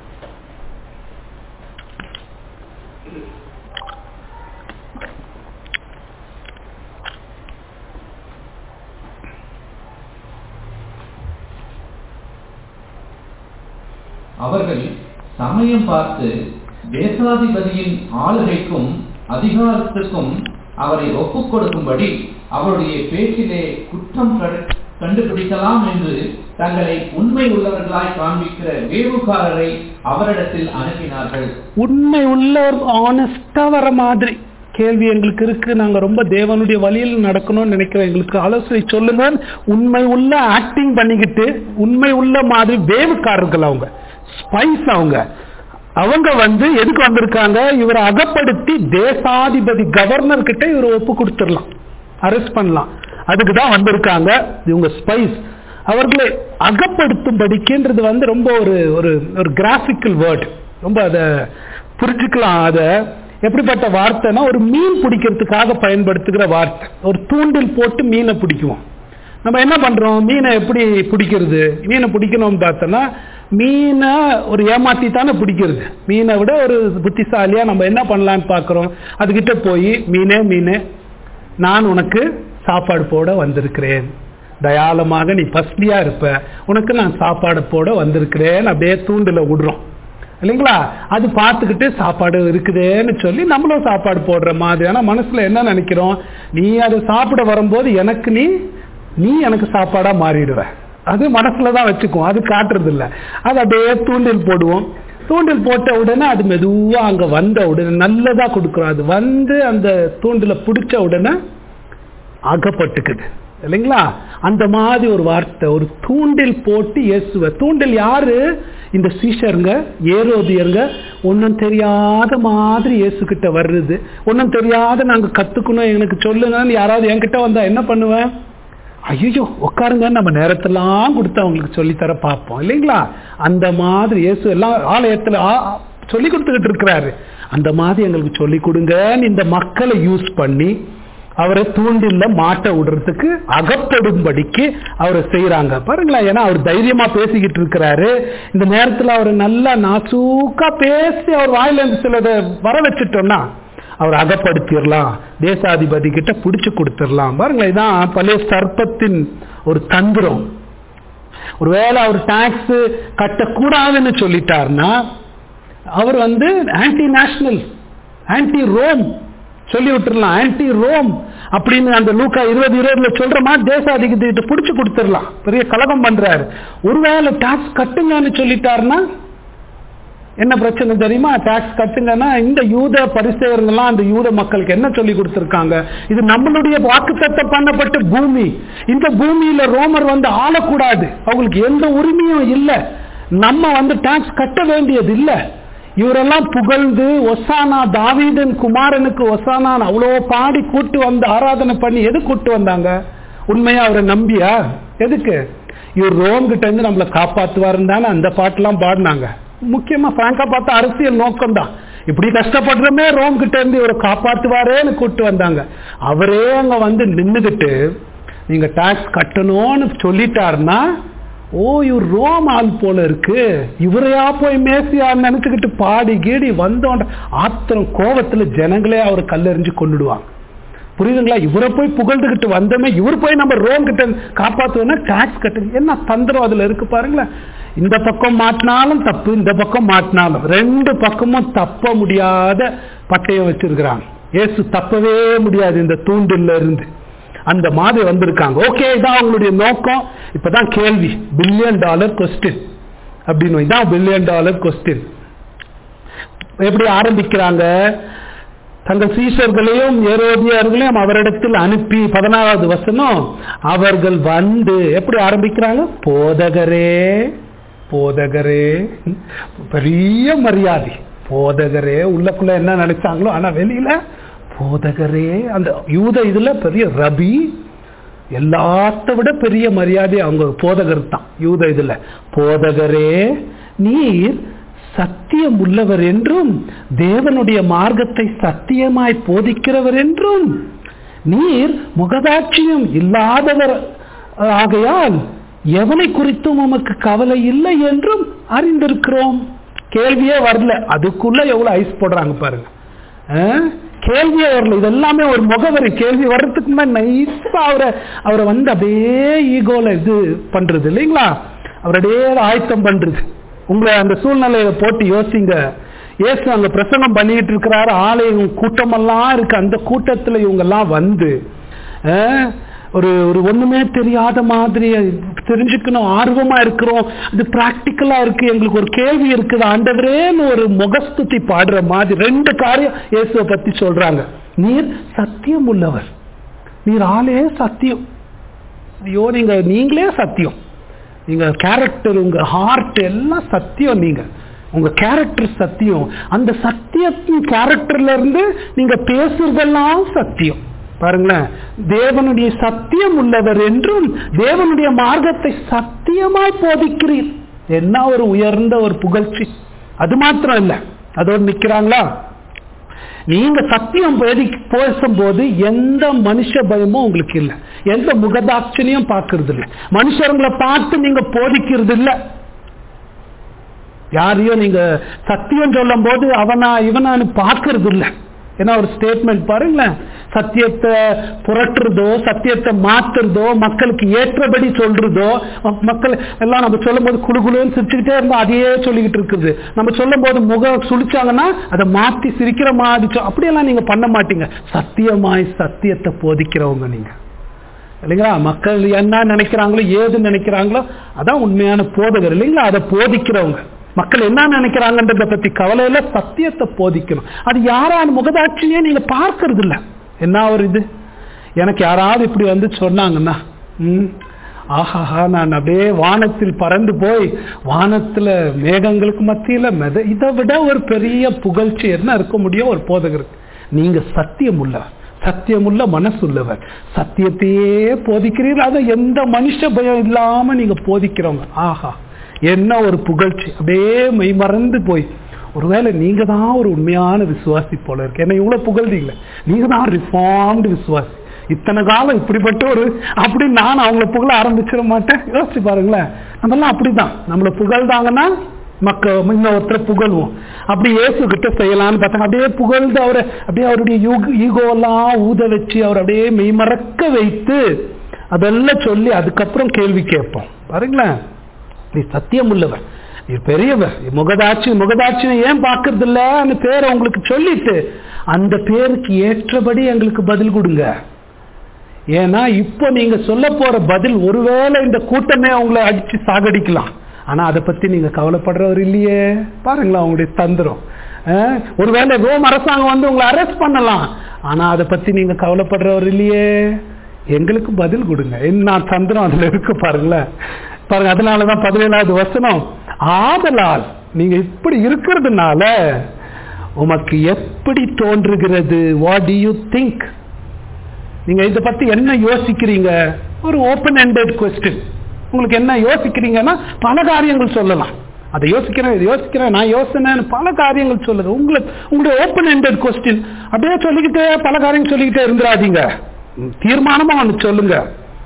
அவர்கள் சமயம் பார்த்து தேசாதிபதியின் ஆளுகைக்கும் அதிகாரத்துக்கும் அவரை ஒப்புக் கொடுக்கும்படி அவருடைய பேச்சிலே குற்றம் கடு- கண்டுபிடிக்கலாம் என்று தங்களை உண்மை உள்ளவர்களாய் காண்பிக்கிற வேவுகாரரை அவரிடத்தில் அனுப்பினார்கள் உண்மை உள்ள ஆனஸ்டா வர மாதிரி கேள்வி எங்களுக்கு இருக்கு நாங்க ரொம்ப தேவனுடைய வழியில் நடக்கணும்னு நினைக்கிறோம் எங்களுக்கு ஆலோசனை சொல்லுங்க உண்மை உள்ள ஆக்டிங் பண்ணிக்கிட்டு உண்மை உள்ள மாதிரி வேவுக்காரர்கள் அவங்க ஸ்பைஸ் அவங்க அவங்க வந்து எதுக்கு வந்திருக்காங்க இவரை அகப்படுத்தி தேசாதிபதி கவர்னர் கிட்ட இவரை ஒப்பு கொடுத்துடலாம் அரெஸ்ட் பண்ணலாம் அதுக்கு தான் வந்திருக்காங்க இவங்க ஸ்பைஸ் அவர்களை அகப்படுத்தும்படிக்குன்றது வந்து ரொம்ப ஒரு ஒரு ஒரு கிராஃபிக்கல் வேர்ட் ரொம்ப அதை புரிஞ்சுக்கலாம் அதை எப்படிப்பட்ட வார்த்தைனா ஒரு மீன் பிடிக்கிறதுக்காக பயன்படுத்துகிற வார்த்தை ஒரு தூண்டில் போட்டு மீனை பிடிக்குவோம் நம்ம என்ன பண்றோம் மீனை எப்படி பிடிக்கிறது மீனை பிடிக்கணும்னு பார்த்தோன்னா மீனை ஒரு ஏமாத்தி தானே பிடிக்கிறது மீனை விட ஒரு புத்திசாலியா நம்ம என்ன பண்ணலாம்னு பார்க்குறோம் அதுகிட்ட போய் மீனே மீனே நான் உனக்கு சாப்பாடு போட வந்திருக்கிறேன் தயாளமாக நீ பஸ்லியா இருப்ப உனக்கு நான் சாப்பாடு போட வந்திருக்கிறேன் அப்படியே தூண்டில விடுறோம் இல்லைங்களா அது பார்த்துக்கிட்டு சாப்பாடு இருக்குதேன்னு சொல்லி நம்மளும் சாப்பாடு போடுற மாதிரியான மனசுல என்ன நினைக்கிறோம் நீ அதை சாப்பிட வரும்போது எனக்கு நீ நீ எனக்கு சாப்பாடா மாறிடுவ அது மனசுல தான் வச்சுக்குவோம் அது காட்டுறது இல்ல அது அப்படியே தூண்டில் போடுவோம் தூண்டில் போட்ட உடனே அது மெதுவா அங்க வந்த உடனே நல்லதா கொடுக்குறோம் அது வந்து அந்த தூண்டில பிடிச்ச உடனே அகப்பட்டுக்குது இல்லைங்களா அந்த மாதிரி ஒரு வார்த்தை ஒரு தூண்டில் போட்டு இயேசுவ தூண்டில் யாரு இந்த சீஷருங்க ஏரோதியருங்க ஒன்றும் தெரியாத மாதிரி இயேசு கிட்ட வர்றது ஒன்றும் தெரியாத நாங்க கத்துக்கணும் எனக்கு சொல்லுங்கன்னு யாராவது என்கிட்ட வந்தா என்ன பண்ணுவேன் ஐயோ உட்காருங்க நம்ம நேரத்தெல்லாம் கொடுத்து அவங்களுக்கு சொல்லித்தர பார்ப்போம் இல்லைங்களா அந்த மாதிரி இயேசு எல்லாம் ஆலயத்துல ஆ- சொல்லி கொடுத்துக்கிட்டு இருக்கிறாரு அந்த மாதிரி எங்களுக்கு சொல்லி கொடுங்கன்னு இந்த மக்களை யூஸ் பண்ணி அவரை தூண்டில்ல மாட்ட விடுறதுக்கு அகப்படும்படிக்கு அவரை செய்யறாங்க பாருங்களேன் ஏன்னா அவர் தைரியமா பேசிக்கிட்டு இருக்கிறாரு இந்த நேரத்துல அவர் நல்லா நாசூக்கா பேசி அவர் வாயில இருந்து சிலதை வர வச்சுட்டோம்னா அவர் அகப்படுத்திடலாம் தேசாதிபதி கிட்ட பிடிச்சு கொடுத்துடலாம் பாருங்களேன் இதான் பழைய சர்ப்பத்தின் ஒரு தந்திரம் ஒருவேளை அவர் டாக்ஸ் கட்டக்கூடாதுன்னு சொல்லிட்டாருன்னா அவர் வந்து ஆன்டி நேஷனல் ஆன்டி ரோம் சொல்லி விட்டுறலாம் ஆன்டி ரோம் அப்படின்னு அந்த லூக்கா இருபது இருபதுல சொல்ற மாதிரி தேசாதிபதிகிட்ட பிடிச்சு கொடுத்துடலாம் பெரிய கலகம் பண்றாரு ஒருவேளை டாக்ஸ் கட்டுங்கன்னு சொல்லிட்டாருன்னா என்ன பிரச்சனை தெரியுமா டாக்ஸ் கட்டுங்கன்னா இந்த யூத பரிசெயர்கள்லாம் அந்த யூத மக்களுக்கு என்ன சொல்லி கொடுத்திருக்காங்க இது நம்மளுடைய வாக்குத்தத்தம் பண்ணப்பட்ட பூமி இந்த பூமியில ரோமர் வந்து ஆளக்கூடாது அவங்களுக்கு எந்த உரிமையும் இல்லை நம்ம வந்து டாக்ஸ் கட்ட வேண்டியது இல்லை இவரெல்லாம் புகழ்ந்து ஒசானா தாவீதன் குமாரனுக்கு ஒசானான் அவ்வளோ பாடி கூட்டு வந்து ஆராதனை பண்ணி எது கூட்டு வந்தாங்க உண்மையா அவரை நம்பியா எதுக்கு இவர் ரோம் கிட்ட இருந்து நம்மளை காப்பாத்துவாருன்னு தானே அந்த பாட்டெல்லாம் பாடினாங்க முக்கியமா பிராங்கா பார்த்தா அரசியல் நோக்கம் தான் இப்படி கஷ்டப்படுறமே ரோம் கிட்ட இருந்து இவரை காப்பாத்துவாரேன்னு கூட்டு வந்தாங்க அவரே அங்க வந்து நின்னுகிட்டு நீங்க டாக்ஸ் கட்டணும்னு சொல்லிட்டாருன்னா ஓ இவர் ரோம் ஆள் போல இருக்கு இவரையா போய் மேசியான்னு நினைச்சுக்கிட்டு பாடி கீடி வந்தோன்ற ஆத்திரம் கோவத்துல ஜனங்களே அவர் கல்லெறிஞ்சு கொண்டுடுவாங்க புரியுதுங்களா இவரை போய் புகழ்ந்துகிட்டு வந்தோமே இவர் போய் நம்ம ரோம் கிட்ட காப்பாத்துவோம்னா டாக்ஸ் கட்டு என்ன தந்திரம் அதுல இருக்கு பாருங்களேன் இந்த பக்கம் மாட்டினாலும் தப்பு இந்த பக்கம் மாட்டினாலும் ரெண்டு பக்கமும் தப்ப முடியாத பட்டயம் வச்சிருக்கிறாங்க இயேசு தப்பவே முடியாது இந்த தூண்டில்ல இருந்து அந்த மாதிரி வந்திருக்காங்க ஓகே இதான் அவங்களுடைய நோக்கம் இப்பதான் கேள்வி பில்லியன் டாலர் கொஸ்டின் அப்படின்னு இதான் பில்லியன் டாலர் கொஸ்டின் எப்படி ஆரம்பிக்கிறாங்க தங்கள் சீஷர்களையும் ஏரோதியர்களையும் அவரிடத்தில் அனுப்பி பதினாறாவது வசனம் அவர்கள் வந்து எப்படி ஆரம்பிக்கிறாங்க போதகரே போதகரே பெரிய மரியாதை போதகரே உள்ளக்குள்ள என்ன நினைச்சாங்களோ ஆனா வெளியில போதகரே அந்த யூத இதுல பெரிய ரபி எல்லாத்த விட பெரிய மரியாதை அவங்க போதகர் தான் யூத இதுல போதகரே நீர் சத்தியம் உள்ளவர் என்றும் தேவனுடைய மார்க்கத்தை சத்தியமாய் போதிக்கிறவர் என்றும் நீர் முகதாட்சியம் இல்லாதவர் ஆகையால் எவனை குறித்தும் உமக்கு கவலை இல்லை என்றும் அறிந்திருக்கிறோம் கேள்வியே வரல அதுக்குள்ள எவ்வளவு ஐஸ் போடுறாங்க பாருங்க அஹ்? கேள்வியே வரல இது எல்லாமே ஒரு முகவரி கேள்வி வர்றதுக்கு முன்னாடி நைஸா அவரை அவரை வந்து அப்படியே ஈகோல இது பண்றது இல்லைங்களா அவர் அப்படியே ஆயத்தம் பண்றது உங்களை அந்த சூழ்நிலையை போட்டு யோசிங்க இயேசு அங்க பிரசங்கம் பண்ணிட்டு இருக்கிறாரு ஆலயம் கூட்டமெல்லாம் இருக்கு அந்த கூட்டத்துல இவங்க எல்லாம் வந்து அஹ், ஒரு ஒரு ஒண்ணுமே தெரியாத மாதிரி தெரிஞ்சுக்கணும் ஆர்வமா இருக்கிறோம் இது பிராக்டிக்கலா இருக்கு எங்களுக்கு ஒரு கேள்வி இருக்குது ஆண்டவரேன்னு ஒரு முகஸ்துதி பாடுற மாதிரி ரெண்டு காரியம் இயேசுவை பத்தி சொல்றாங்க நீர் சத்தியம் உள்ளவர் நீர் ஆளே சத்தியம் ஐயோ நீங்க நீங்களே சத்தியம் நீங்க கேரக்டர் உங்க ஹார்ட் எல்லாம் சத்தியம் நீங்க உங்க கேரக்டர் சத்தியம் அந்த சத்தியத்தின் கேரக்டர்ல இருந்து நீங்க பேசுறதெல்லாம் சத்தியம் பாருங்களேன் தேவனுடைய சத்தியம் உள்ளவர் என்றும் தேவனுடைய மார்க்கத்தை சத்தியமாய் போதிக்கிறீர் என்ன ஒரு உயர்ந்த ஒரு புகழ்ச்சி அது மாத்திரம் இல்ல அதோடு நிக்கிறாங்களா நீங்க சத்தியம் பேதி- பேசும்போது எந்த மனுஷ பயமும் உங்களுக்கு இல்ல எந்த முகதாட்சணியும் பார்க்கறது இல்ல மனுஷங்களை பார்த்து நீங்க போதிக்கிறது இல்ல யாரையும் நீங்க சத்தியம் சொல்லும் போது அவனா இவனான்னு பார்க்கறது இல்ல ஏன்னா ஒரு ஸ்டேட்மெண்ட் பாருங்களேன் சத்தியத்தை புரட்டுறதோ சத்தியத்தை மாத்துறதோ மக்களுக்கு ஏற்றபடி சொல்றதோ ம- மக்கள் எல்லாம் நம்ம சொல்லும் போது குழு குழுன்னு சிரிச்சுக்கிட்டே இருந்தா அதையே சொல்லிக்கிட்டு இருக்குது நம்ம சொல்லும் போது முகம் சுழிச்சாங்கன்னா அதை மாத்தி சிரிக்கிற மாதிரி சொ- அப்படியெல்லாம் நீங்க பண்ண மாட்டீங்க சத்தியமாய் சத்தியத்தை போதிக்கிறவங்க நீங்க இல்லைங்களா மக்கள் என்ன நினைக்கிறாங்களோ ஏது நினைக்கிறாங்களோ அதான் உண்மையான போதகர் இல்லைங்களா அதை போதிக்கிறவங்க மக்கள் என்ன நினைக்கிறாங்கன்றத பத்தி கவலையில சத்தியத்தை போதிக்கணும் அது யாரான முகதாட்சியே நீங்க பார்க்கறது இல்ல என்ன ஒரு இது எனக்கு யாராவது இப்படி வந்து சொன்னாங்கன்னா ம் ஆஹாஹா நான் அப்படியே வானத்தில் பறந்து போய் வானத்துல மேகங்களுக்கு மத்தியில மெத இதை விட ஒரு பெரிய புகழ்ச்சி என்ன இருக்க முடியும் ஒரு போதகருக்கு நீங்க சத்தியம் உள்ளவர் சத்தியமுள்ள மனசுள்ளவர் சத்தியத்தையே போதிக்கிறீர்கள் அதை எந்த மனுஷ பயம் இல்லாம நீங்க போதிக்கிறவங்க ஆஹா என்ன ஒரு புகழ்ச்சி அப்படியே மெய் மறந்து போய் ஒருவேளை நீங்க தான் ஒரு உண்மையான விசுவாசி போல இருக்கு என்ன இவ்வளவு புகழ்ந்தீங்களே நீங்க தான் ரிஃபார்ம்டு விசுவாசி இத்தனை காலம் இப்படிப்பட்ட ஒரு அப்படி நான் அவங்கள புகழ ஆரம்பிச்சிட மாட்டேன் யோசிச்சு பாருங்களேன் நம்மெல்லாம் அப்படிதான் நம்மள புகழ்ந்தாங்கன்னா மக்கள் இன்னொருத்தரை புகழ்வோம் அப்படி இயேசு கிட்ட செய்யலாம்னு பார்த்தாங்க அப்படியே புகழ்ந்து அவரை அப்படியே அவருடைய ஈகோலாம் ஊத வச்சு அவர் அப்படியே மெய்மறக்க வைத்து அதெல்லாம் சொல்லி அதுக்கப்புறம் கேள்வி கேட்போம் பாருங்களேன் நீ சத்தியம் உள்ளவர் நீ பெரியவர் முகதாட்சி முகதாட்சியை ஏன் பார்க்கறது இல்ல அந்த பேரை உங்களுக்கு சொல்லிட்டு அந்த பேருக்கு ஏற்றபடி எங்களுக்கு பதில் கொடுங்க ஏன்னா இப்போ நீங்க சொல்ல போற பதில் ஒருவேளை இந்த கூட்டமே உங்களை அடிச்சு சாகடிக்கலாம் ஆனா அதை பத்தி நீங்க கவலைப்படுறவர் இல்லையே பாருங்களா உங்களுடைய தந்திரம் அஹ், ஒருவேளை ரோம் அரசாங்கம் வந்து உங்களை அரெஸ்ட் பண்ணலாம் ஆனா அதை பத்தி நீங்க கவலைப்படுறவர் இல்லையே எங்களுக்கு பதில் கொடுங்க என்ன தந்திரம் அதுல இருக்கு பாருங்களேன் பாருங்க அதனாலதான் பதினேழாவது வசனம் ஆதலால் நீங்க இப்படி இருக்கிறதுனால உமக்கு எப்படி தோன்றுகிறது வாட் டு யூ திங்க் நீங்க இதை பத்தி என்ன யோசிக்கிறீங்க ஒரு ஓப்பன் எண்டட் கொஸ்டின் உங்களுக்கு என்ன யோசிக்கிறீங்கன்னா பல காரியங்கள் சொல்லலாம் அதை யோசிக்கிறேன் இதை யோசிக்கிறேன் நான் யோசனைன்னு பல காரியங்கள் சொல்லுது உங்களுக்கு உங்களுடைய ஓப்பன் எண்டட் கொஸ்டின் அப்படியே சொல்லிக்கிட்டே பல காரியங்கள் சொல்லிக்கிட்டே இருந்துடாதீங்க ம், தீர்மானமா ஒன்று சொல்லுங்க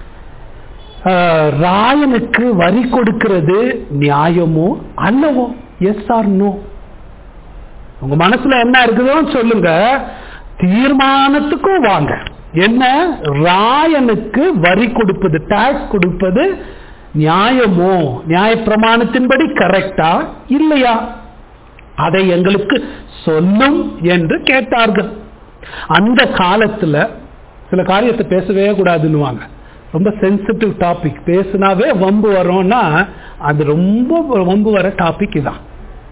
ஆஹ், ராயனுக்கு வரி கொடுக்கிறது நியாயமோ அல்லவோ எஸ் ஆர் நோ உங்க மனசுல என்ன இருக்குதோ சொல்லுங்க தீர்மானத்துக்கும் வாங்க என்ன ராயனுக்கு வரி கொடுப்பது டாக்ஸ் கொடுப்பது நியாயமோ நியாய பிரமாணத்தின்படி கரெக்டா இல்லையா அதை எங்களுக்கு சொல்லும் என்று கேட்டார்கள் அந்த காலத்துல சில காரியத்தை பேசவே கூடாதுன்னுவாங்க ரொம்ப சென்சிட்டிவ் டாபிக் பேசுனாவே வம்பு வரும்னா அது ரொம்ப வம்பு வர டாபிக் இதான்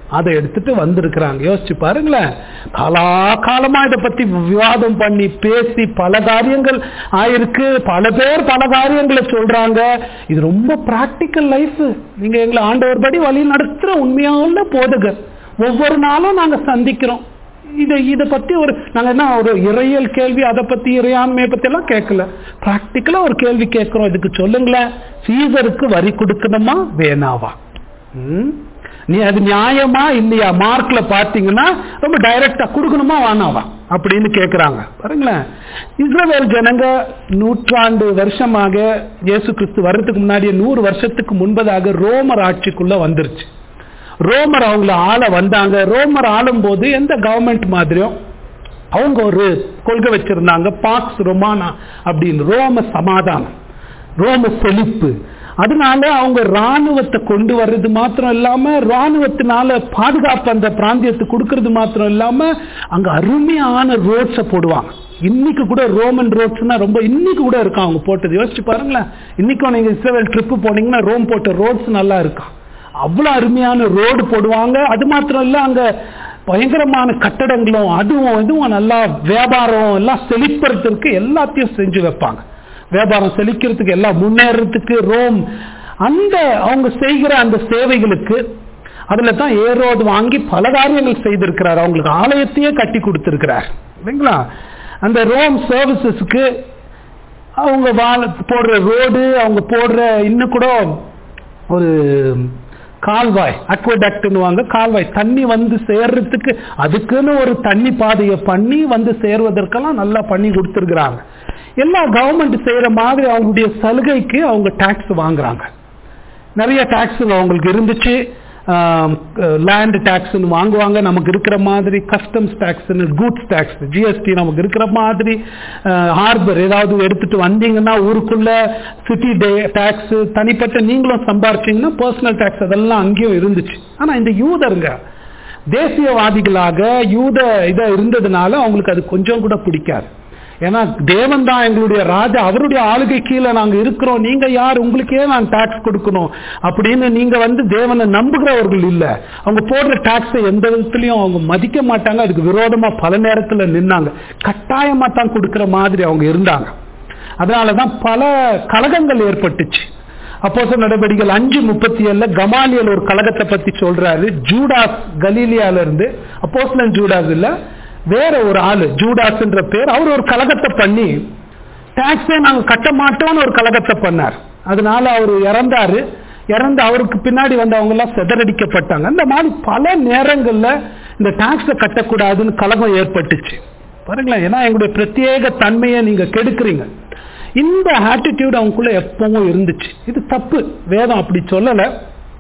அதை எடுத்துட்டு வந்திருக்கிறாங்க யோசிச்சு பாருங்களேன் காலாகாலமா இதை பத்தி விவாதம் பண்ணி பேசி பல காரியங்கள் ஆயிருக்கு பல பேர் பல காரியங்களை சொல்றாங்க இது ரொம்ப பிராக்டிக்கல் லைஃப் நீங்க எங்களை ஆண்டவர் படி வழி நடத்துற உண்மையான போதகர் ஒவ்வொரு நாளும் நாங்க சந்திக்கிறோம் இதை இதை பத்தி ஒரு நாங்க என்ன ஒரு இறையல் கேள்வி அதை பத்தி இறையாண்மையை பத்தி எல்லாம் கேட்கல பிராக்டிக்கலா ஒரு கேள்வி கேட்கிறோம் இதுக்கு சொல்லுங்களேன் சீசருக்கு வரி கொடுக்கணுமா வேணாவா ம்? நீ அது நியாயமா இல்லையா மார்க்ல பாத்தீங்கன்னா ரொம்ப டைரக்டா கொடுக்கணுமா வேணாவா அப்படின்னு கேக்குறாங்க பாருங்களேன் இஸ்ரவேல் ஜனங்க நூற்றாண்டு வருஷமாக இயேசு கிறிஸ்து வர்றதுக்கு முன்னாடியே நூறு வருஷத்துக்கு முன்பதாக ரோமர் ஆட்சிக்குள்ள வந்துருச்சு ரோமர் அவங்கள ஆள வந்தாங்க ரோமர் ஆளும் போது எந்த கவர்மெண்ட் மாதிரியும் அவங்க ஒரு கொள்கை வச்சிருந்தாங்க பாக்ஸ் ரொமானா அப்படின்னு ரோம சமாதானம் ரோம செழிப்பு அதனால அவங்க ராணுவத்தை கொண்டு வர்றது மாத்திரம் இல்லாம ராணுவத்தினால பாதுகாப்பு அந்த பிராந்தியத்துக்கு கொடுக்கறது மாத்திரம் இல்லாம அங்க அருமையான ரோட்ஸை போடுவாங்க இன்னைக்கு கூட ரோமன் ரோட்ஸ்னா ரொம்ப இன்னைக்கு கூட இருக்கும் அவங்க போட்டது யோசிச்சு பாருங்களேன் இன்னைக்கும் நீங்க இஸ்ரேல் ட்ரிப்பு போனீங்கன்னா ரோம் போட்ட ரோட்ஸ் நல்லா இருக்கும் அவ்வளவு அருமையான ரோடு போடுவாங்க அது மாத்திரம் இல்ல அங்க பயங்கரமான கட்டடங்களும் அதுவும் இதுவும் நல்லா வியாபாரம் எல்லாம் செழிப்பறதுக்கு எல்லாத்தையும் செஞ்சு வைப்பாங்க வியாபாரம் செழிக்கிறதுக்கு எல்லாம் முன்னேறதுக்கு ரோம் அந்த அவங்க செய்கிற அந்த சேவைகளுக்கு அதுல தான் ஏரோடு வாங்கி பல காரியங்கள் செய்திருக்கிறார் அவங்களுக்கு ஆலயத்தையே கட்டி கொடுத்திருக்கிறார் இல்லைங்களா அந்த ரோம் சர்வீசஸ்க்கு அவங்க வாழ போடுற ரோடு அவங்க போடுற இன்னும் கூட ஒரு கால்வாய் அக்வடக்ட்னுவாங்க கால்வாய் தண்ணி வந்து சேர்றதுக்கு அதுக்குன்னு ஒரு தண்ணி பாதையை பண்ணி வந்து சேர்வதற்கெல்லாம் நல்லா பண்ணி கொடுத்துருக்குறாங்க எல்லா கவர்மெண்ட் செய்யற மாதிரி அவங்களுடைய சலுகைக்கு அவங்க டாக்ஸ் வாங்குறாங்க நிறைய டாக்ஸ் அவங்களுக்கு இருந்துச்சு லேண்ட் டாக்ஸ்னு வாங்குவாங்க நமக்கு இருக்கிற மாதிரி கஸ்டம்ஸ் டாக்ஸ்னு கூட்ஸ் டாக்ஸ் ஜிஎஸ்டி நமக்கு இருக்கிற மாதிரி ஹார்பர் ஏதாவது எடுத்துட்டு வந்தீங்கன்னா ஊருக்குள்ள சிட்டி டே டாக்ஸ் தனிப்பட்ட நீங்களும் சம்பாரிச்சீங்கன்னா பர்சனல் டாக்ஸ் அதெல்லாம் அங்கேயும் இருந்துச்சு ஆனா இந்த யூதருங்க தேசியவாதிகளாக யூத இதை இருந்ததுனால அவங்களுக்கு அது கொஞ்சம் கூட பிடிக்காது ஏன்னா தேவன் தான் எங்களுடைய ராஜா அவருடைய ஆளுகை கீழே நாங்க இருக்கிறோம் நீங்க யார் உங்களுக்கே நான் டாக்ஸ் கொடுக்கணும் அப்படின்னு நீங்க வந்து தேவனை நம்புகிறவர்கள் இல்ல அவங்க போடுற டாக்ஸை எந்த விதத்திலையும் அவங்க மதிக்க மாட்டாங்க அதுக்கு விரோதமா பல நேரத்துல நின்னாங்க கட்டாயமா தான் கொடுக்கிற மாதிரி அவங்க இருந்தாங்க அதனாலதான் பல கழகங்கள் ஏற்பட்டுச்சு அப்போச நடவடிக்கைகள் அஞ்சு முப்பத்தி ஏழுல கமாலியல் ஒரு கழகத்தை பத்தி சொல்றாரு ஜூடாஸ் கலீலியால இருந்து அப்போஸ்லன் ஜூடாஸ் இல்ல வேற ஒரு ஆளு ஜூடாஸ்ன்ற பேர் அவர் ஒரு கழகத்தை பண்ணி டாக்ஸே நாங்க கட்ட மாட்டோம்னு ஒரு கழகத்தை பண்ணார் அதனால அவர் இறந்தாரு இறந்து அவருக்கு பின்னாடி வந்தவங்க எல்லாம் செதறடிக்கப்பட்டாங்க அந்த மாதிரி பல நேரங்கள்ல இந்த டாக்ஸை கட்டக்கூடாதுன்னு கழகம் ஏற்பட்டுச்சு பாருங்களேன் ஏன்னா எங்களுடைய பிரத்யேக தன்மையை நீங்க கெடுக்கிறீங்க இந்த ஆட்டிடியூட் அவங்களுக்குள்ள எப்பவும் இருந்துச்சு இது தப்பு வேதம் அப்படி சொல்லல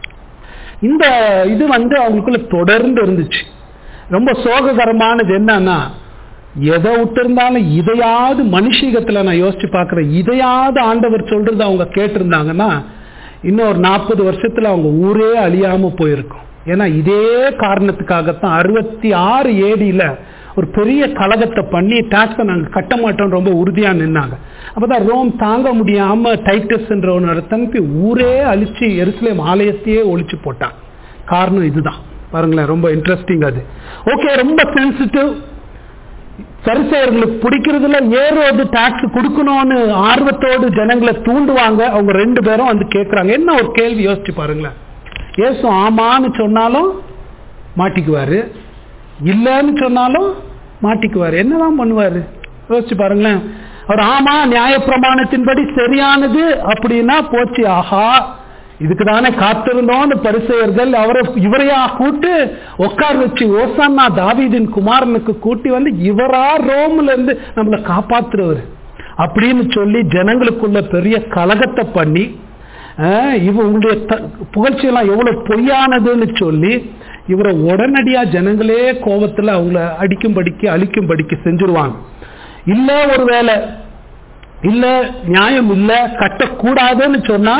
இந்த இது வந்து அவங்களுக்குள்ள தொடர்ந்து இருந்துச்சு ரொம்ப சோககரமானது என்னன்னா எதை விட்டிருந்தாலும் இதையாவது மனுஷீகத்துல நான் யோசிச்சு பார்க்கிறேன் இதையாவது ஆண்டவர் சொல்றது அவங்க கேட்டிருந்தாங்கன்னா இன்னும் ஒரு நாற்பது வருஷத்துல அவங்க ஊரே அழியாம போயிருக்கும் ஏன்னா இதே காரணத்துக்காகத்தான் அறுபத்தி ஆறு ஏடியில ஒரு பெரிய கழகத்தை பண்ணி டாக்ஸை நாங்கள் கட்ட மாட்டோம் ரொம்ப உறுதியா நின்னாங்க அப்பதான் ரோம் தாங்க முடியாம டைட்டஸ் என்ற தனுப்பி ஊரே அழிச்சு எருசலேம் ஆலயத்தையே ஒழிச்சு போட்டான் காரணம் இதுதான் பாருங்களேன் ரொம்ப இன்ட்ரெஸ்டிங் அது ஓகே ரொம்ப சென்சிட்டிவ் சரிசெயர்களுக்கு பிடிக்கிறதுல ஏறோது டாக்ஸ் கொடுக்கணும்னு ஆர்வத்தோடு ஜனங்களை தூண்டுவாங்க அவங்க ரெண்டு பேரும் வந்து கேட்கறாங்க என்ன ஒரு கேள்வி யோசிச்சு பாருங்களேன் ஏசு ஆமான்னு சொன்னாலும் மாட்டிக்குவாரு இல்லைன்னு சொன்னாலும் மாட்டிக்குவாரு என்னதான் பண்ணுவாரு யோசிச்சு பாருங்களேன் அவர் ஆமா நியாயப்பிரமாணத்தின்படி சரியானது அப்படின்னா போச்சு ஆஹா இதுக்கு தானே காத்திருந்தோம் பரிசெயர்கள் அவரை இவரையா கூட்டு உட்கார் வச்சு ஓசானா தாவீதின் குமாரனுக்கு கூட்டி வந்து இவரா ரோம்ல இருந்து நம்மளை காப்பாத்துறவர் அப்படின்னு சொல்லி ஜனங்களுக்குள்ள பெரிய கலகத்தை பண்ணி இவங்களுடைய புகழ்ச்சியெல்லாம் எவ்வளவு பொய்யானதுன்னு சொல்லி இவரை உடனடியா ஜனங்களே கோபத்துல அவங்கள அடிக்கும்படிக்கு அழிக்கும்படிக்கு செஞ்சிருவாங்க இல்ல ஒரு வேலை இல்ல நியாயம் இல்ல கட்டக்கூடாதுன்னு சொன்னா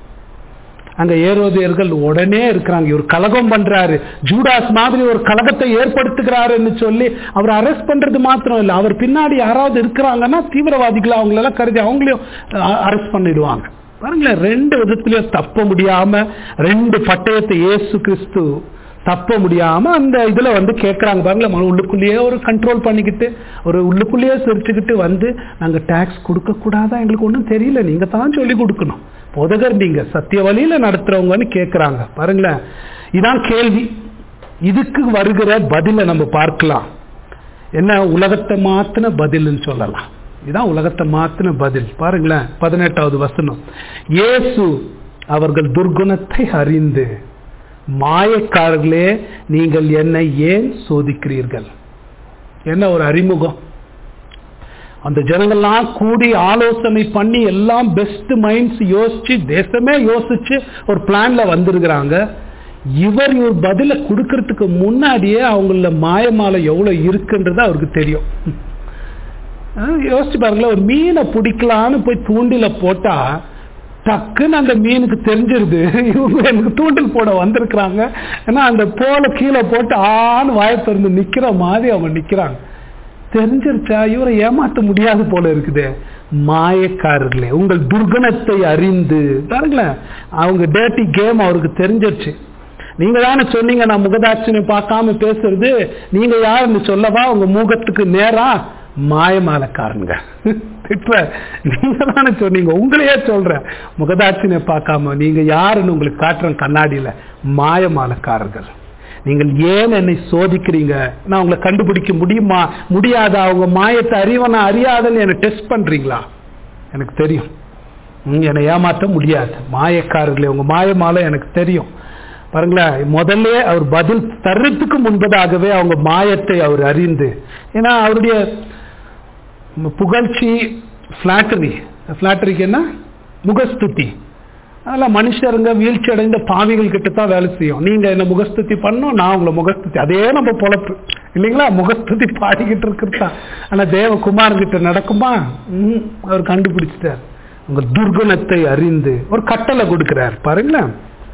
அங்க ஏரோதியர்கள் உடனே இருக்கிறாங்க இவர் கலகம் பண்றாரு ஜூடாஸ் மாதிரி ஒரு கலகத்தை ஏற்படுத்துகிறாருன்னு சொல்லி அவர் அரெஸ்ட் பண்றது மாத்திரம் இல்லை அவர் பின்னாடி யாராவது இருக்கிறாங்கன்னா தீவிரவாதிகளை அவங்களெல்லாம் கருதி அவங்களையும் அரெஸ்ட் பண்ணிடுவாங்க பாருங்களேன் ரெண்டு விதத்திலையும் தப்ப முடியாம ரெண்டு பட்டயத்தை இயேசு கிறிஸ்து தப்ப முடியாம அந்த இதுல வந்து கேட்கறாங்க பாருங்களேன் உள்ளுக்குள்ளேயே ஒரு கண்ட்ரோல் பண்ணிக்கிட்டு ஒரு உள்ளுக்குள்ளேயே சிரிச்சுக்கிட்டு வந்து நாங்க டாக்ஸ் கொடுக்க கூடாதா எங்களுக்கு ஒன்றும் தெரியல நீங்க தான் சொல்லி கொடுக்கணும் போதகர் நீங்க சத்திய வழியில நடத்துறவங்கன்னு கேட்கறாங்க பாருங்களேன் இதான் கேள்வி இதுக்கு வருகிற பதில நம்ம பார்க்கலாம் என்ன உலகத்தை மாத்தின பதில்னு சொல்லலாம் இதான் உலகத்தை மாத்தின பதில் பாருங்களேன் பதினெட்டாவது வசனம் இயேசு அவர்கள் துர்குணத்தை அறிந்து மாயக்காரர்களே நீங்கள் என்னை ஏன் சோதிக்கிறீர்கள் என்ன ஒரு அறிமுகம் அந்த ஜனங்கள்லாம் கூடி ஆலோசனை பண்ணி எல்லாம் பெஸ்ட் மைண்ட்ஸ் யோசிச்சு தேசமே யோசிச்சு ஒரு பிளான்ல வந்திருக்கிறாங்க இவர் இவர் பதில கொடுக்கறதுக்கு முன்னாடியே அவங்கள மாயமாலை எவ்வளவு இருக்குன்றது அவருக்கு தெரியும் அஹ் யோசிச்சு பாருங்களேன் ஒரு மீனை பிடிக்கலான்னு போய் தூண்டில போட்டா டக்குன்னு அந்த மீனுக்கு தெரிஞ்சிருது இவங்க எனக்கு தூண்டில் போட வந்திருக்கிறாங்க ஏன்னா அந்த போல கீழே போட்டு ஆன்னு வாயை திறந்து நிக்கிற மாதிரி அவங்க நிக்கிறாங்க தெரிஞ்சிருச்சா இவரை ஏமாற்ற முடியாது போல இருக்குது மாயக்காரர்களே உங்கள் துர்குணத்தை அறிந்து பாருங்களேன் அவங்க டேட்டி கேம் அவருக்கு தெரிஞ்சிருச்சு நீங்க தானே சொன்னீங்க நான் முகதாட்சியம் பார்க்காம பேசுறது நீங்க யாருன்னு சொல்லவா உங்க முகத்துக்கு நேரா மாயமாலக்காரங்க திட்டுற நீங்க தானே சொன்னீங்க உங்களையே சொல்றேன் முகதாட்சினை பார்க்காம நீங்க யாருன்னு உங்களுக்கு காட்டுறேன் கண்ணாடியில மாயமாலக்காரர்கள் நீங்கள் ஏன் என்னை சோதிக்கிறீங்க நான் உங்களை கண்டுபிடிக்க முடியுமா முடியாதா உங்க மாயத்தை அறிவனா அறியாதன்னு என்னை டெஸ்ட் பண்றீங்களா எனக்கு தெரியும் ம், என்னை ஏமாற்ற முடியாது மாயக்காரர்களே உங்க மாயமால எனக்கு தெரியும் பாருங்களேன் முதல்ல அவர் பதில் தர்றதுக்கு முன்பதாகவே அவங்க மாயத்தை அவர் அறிந்து ஏன்னா அவருடைய புகழ்ச்சி ஃபிளாட்டரி ஃபிளாட்டரிக்கு என்ன முகஸ்துதி அதெல்லாம் மனுஷருங்க வீழ்ச்சி அடைந்த பாவிகள் கிட்ட தான் வேலை செய்யும் நீங்க என்ன முகஸ்துதி பண்ணோம் நான் உங்களை முகஸ்துதி அதே நம்ம பொழப்பு இல்லைங்களா முகஸ்துதி பாடிக்கிட்டு இருக்கிறதா ஆனா தேவகுமார் கிட்ட நடக்குமா ம், அவர் கண்டுபிடிச்சிட்டார் உங்க துர்குணத்தை அறிந்து ஒரு கட்டளை கொடுக்கிறார் பாருங்களேன்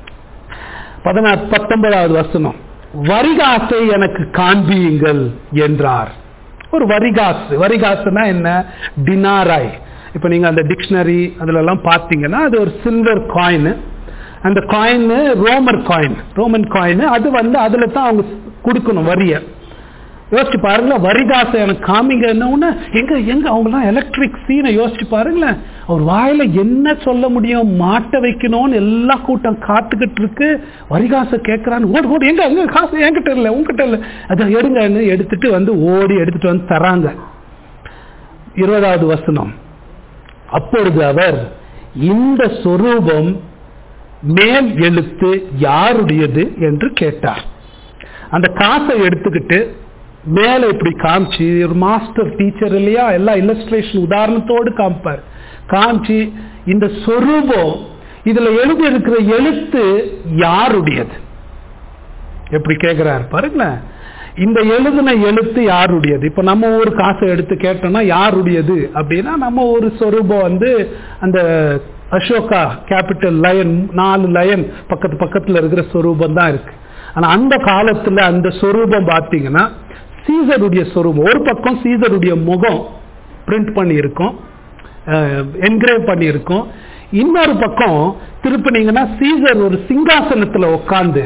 பதினா பத்தொன்பதாவது வசனம் வரிகாசை எனக்கு காண்பியுங்கள் என்றார் ஒரு வரிகாசு வரிகாசுனா என்ன டினாராய் இப்ப நீங்க அந்த டிக்ஷனரி அதுல எல்லாம் பார்த்தீங்கன்னா அது ஒரு சில்வர் காயின் அந்த coin Roman coin Roman coin அது வந்து அதுல தான் அவங்க கொடுக்கணும் வரிய யோசிச்சு பாருங்களேன் வரிகாசை எனக்கு காமிங்கன்னா எங்க எங்க அவங்கலாம் எலக்ட்ரிக் சீனை யோசிச்சு பாருங்களேன் அவர் வாயில என்ன சொல்ல முடியும் மாட்ட வைக்கணும்னு எல்லா கூட்டம் காத்துக்கிட்டு இருக்கு வரிகாசை கேட்கறான்னு ஓடு ஓடு எங்க எங்க காசு என்கிட்ட இல்லை உங்ககிட்ட இல்லை அதை எடுங்கன்னு எடுத்துட்டு வந்து ஓடி எடுத்துட்டு வந்து தராங்க இருபதாவது வசனம் அப்பொழுது அவர் இந்த சொரூபம் மேல் எழுத்து யாருடையது என்று கேட்டார் அந்த காசை எடுத்துக்கிட்டு மேல இப்படி காமிச்சு ஒரு மாஸ்டர் டீச்சர் இல்லையா எல்லா இல்லஸ்ட்ரேஷன் உதாரணத்தோடு காமிப்பார் காமிச்சு இந்த சொரூபம் இதுல எழுதி இருக்கிற எழுத்து யாருடையது எப்படி கேட்கிறார் பாருங்களேன் இந்த எழுதின எழுத்து யாருடையது இப்ப நம்ம ஒரு காசை எடுத்து கேட்டோம்னா யாருடையது அப்படின்னா நம்ம ஒரு சொரூபம் வந்து அந்த அசோகா கேபிட்டல் லயன் நாலு லயன் பக்கத்து பக்கத்துல இருக்கிற சொரூபம் தான் இருக்கு ஆனா அந்த காலத்துல அந்த சொரூபம் பார்த்தீங்கன்னா சீசருடைய சொரூபம் ஒரு பக்கம் சீசருடைய முகம் பிரிண்ட் பண்ணி இருக்கும் என்கிரேவ் பண்ணி இருக்கும் இன்னொரு பக்கம் திருப்பினீங்கன்னா சீசர் ஒரு சிங்காசனத்துல உட்கார்ந்து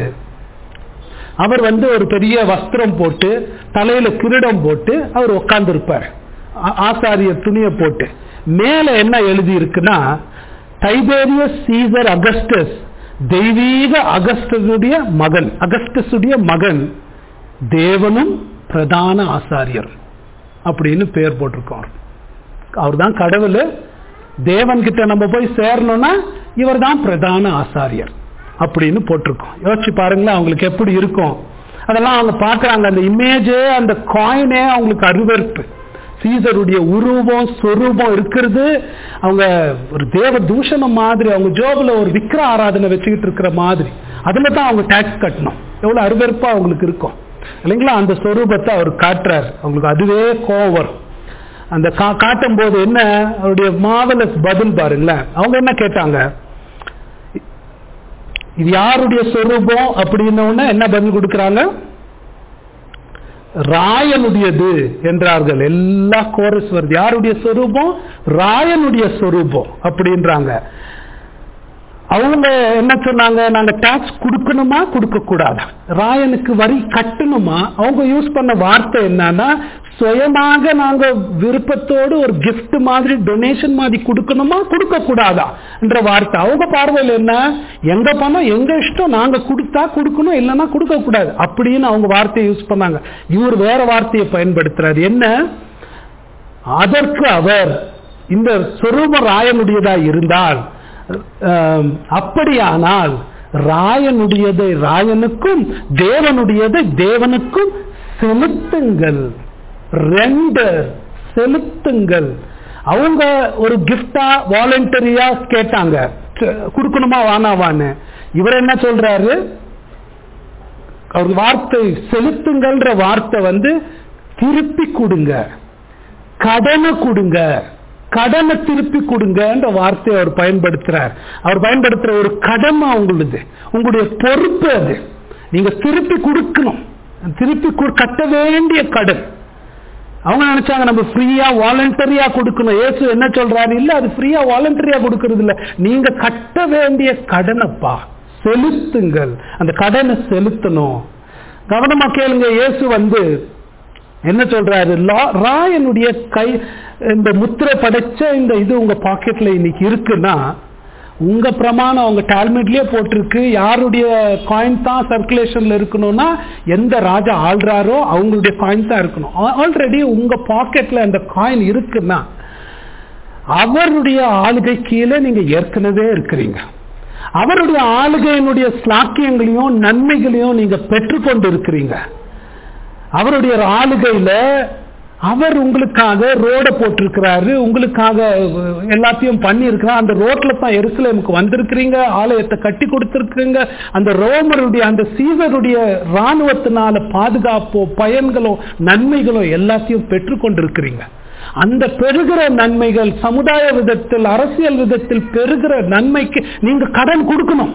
அவர் வந்து ஒரு பெரிய வஸ்திரம் போட்டு தலையில கிரீடம் போட்டு அவர் உட்கார்ந்து இருப்பார் ஆசாரிய துணியை போட்டு மேல என்ன எழுதி இருக்குன்னா டைபேரியஸ் சீசர் அகஸ்டஸ் தெய்வீக அகஸ்டனுடைய மகன் அகஸ்டஸுடைய மகன் தேவனும் பிரதான ஆசாரியர் அப்படின்னு பேர் போட்டிருக்கோம் அவர் தான் கடவுள் தேவன் கிட்ட நம்ம போய் சேரணும்னா இவர் தான் பிரதான ஆசாரியர் அப்படின்னு போட்டிருக்கோம் யோசிச்சு பாருங்களேன் அவங்களுக்கு எப்படி இருக்கும் அதெல்லாம் அவங்க பார்க்குறாங்க அந்த இமேஜே அந்த காயினே அவங்களுக்கு அருவறுப்பு சீசருடைய உருவம் சொரூபம் இருக்கிறது அவங்க ஒரு தேவ தூஷணம் மாதிரி அவங்க ஜோபில் ஒரு விக்கிர ஆராதனை வச்சுக்கிட்டு இருக்கிற மாதிரி அதில் தான் அவங்க டேக்ஸ் கட்டணும் எவ்வளோ அருவறுப்பாக அவங்களுக்கு இருக்கும் இல்லைங்களா அந்த சொரூபத்தை அவர் காட்டுறார் அவங்களுக்கு அதுவே கோவம் வரும் அந்த கா காட்டும் போது என்ன அவருடைய மாவலஸ் பதில் பாருங்களேன் அவங்க என்ன கேட்டாங்க இது யாருடைய சொரூபம் அப்படின்ன என்ன பதில் கொடுக்கிறாங்க ராயனுடையது என்றார்கள் எல்லா கோரஸ் வருது யாருடைய சொரூபம் ராயனுடைய சொரூபம் அப்படின்றாங்க அவங்க என்ன சொன்னாங்க நாங்க டாக்ஸ் கொடுக்கணுமா கொடுக்க கூடாதா ராயனுக்கு வரி கட்டணுமா அவங்க யூஸ் பண்ண வார்த்தை என்னன்னா சுயமாக நாங்க விருப்பத்தோடு ஒரு gift மாதிரி டொனேஷன் மாதிரி கொடுக்கணுமா கொடுக்க கூடாதா என்ற வார்த்தை அவங்க பார்வையில் என்ன எங்க பணம் எங்க இஷ்டம் நாங்க கொடுத்தா கொடுக்கணும் இல்லைன்னா கொடுக்க கூடாது அப்படின்னு அவங்க வார்த்தையை யூஸ் பண்ணாங்க இவர் வேற வார்த்தையை பயன்படுத்துறாரு என்ன அதற்கு அவர் இந்த சொரூப ராயனுடையதா இருந்தால் ஆம், அப்படியானால் ராயனுடையதை ராயனுக்கும் தேவனுடையதை தேவனுக்கும் செலுத்துங்கள் ரெண்டர் செலுத்துங்கள் அவங்க ஒரு கிஃப்டா வாலண்டரியா கேட்டாங்க ச- கொடுக்கணுமா வானாவான்னு இவர் என்ன சொல்றாரு அவர் வார்த்தை செலுத்துங்கள்ன்ற வார்த்தை வந்து திருப்பி கொடுங்க கடனை கொடுங்க கடனை திருப்பி கொடுங்கன்ற வார்த்தையை அவர் பயன்படுத்துறார் அவர் பயன்படுத்துற ஒரு கடமை உங்களுது உங்களுடைய பொறுப்பு அது நீங்க திருப்பி கொடுக்கணும் திருப்பி கொடு- கட்ட வேண்டிய கடன் அவங்க நினைச்சாங்க நம்ம ஃப்ரீயா வாலண்டரியா கொடுக்கணும் இயேசு என்ன சொல்றாரு இல்ல அது ஃப்ரீயா வாலண்டரியா கொடுக்கறது இல்ல நீங்க கட்ட வேண்டிய கடனைப்பா செலுத்துங்கள் அந்த கடனை செலுத்தணும் கவனமா கேளுங்க இயேசு வந்து என்ன சொல்றாரு லா- ராயனுடைய கை இந்த முத்திரை படைச்ச இந்த இது உங்க பாக்கெட்ல இன்னைக்கு இருக்குன்னா உங்க பிரமாணம் உங்க டால்மெட்லயே போட்டிருக்கு யாருடைய காயின் தான் சர்க்குலேஷன்ல இருக்கணும்னா எந்த ராஜா ஆள்றாரோ அவங்களுடைய காயின் தான் இருக்கணும் ஆல்ரெடி உங்க பாக்கெட்ல அந்த காயின் இருக்குன்னா அவருடைய ஆளுகை கீழே நீங்க ஏற்கனவே இருக்கிறீங்க அவருடைய ஆளுகையினுடைய ஸ்லாக்கியங்களையும் நன்மைகளையும் நீங்க பெற்றுக்கொண்டு இருக்கிறீங்க அவருடைய ஆளுகையில அவர் உங்களுக்காக ரோட போட்டிருக்கிறாரு உங்களுக்காக எல்லாத்தையும் பண்ணி இருக்கிறார் அந்த ரோட்ல தான் எருசலேமுக்கு வந்திருக்கிறீங்க ஆலயத்தை கட்டி கொடுத்திருக்கிறீங்க அந்த ரோமருடைய அந்த சீசருடைய ராணுவத்தினால பாதுகாப்போ பயன்களோ நன்மைகளோ எல்லாத்தையும் பெற்றுக்கொண்டிருக்கிறீங்க அந்த பெறுகிற நன்மைகள் சமுதாய விதத்தில் அரசியல் விதத்தில் பெறுகிற நன்மைக்கு நீங்க கடன் கொடுக்கணும்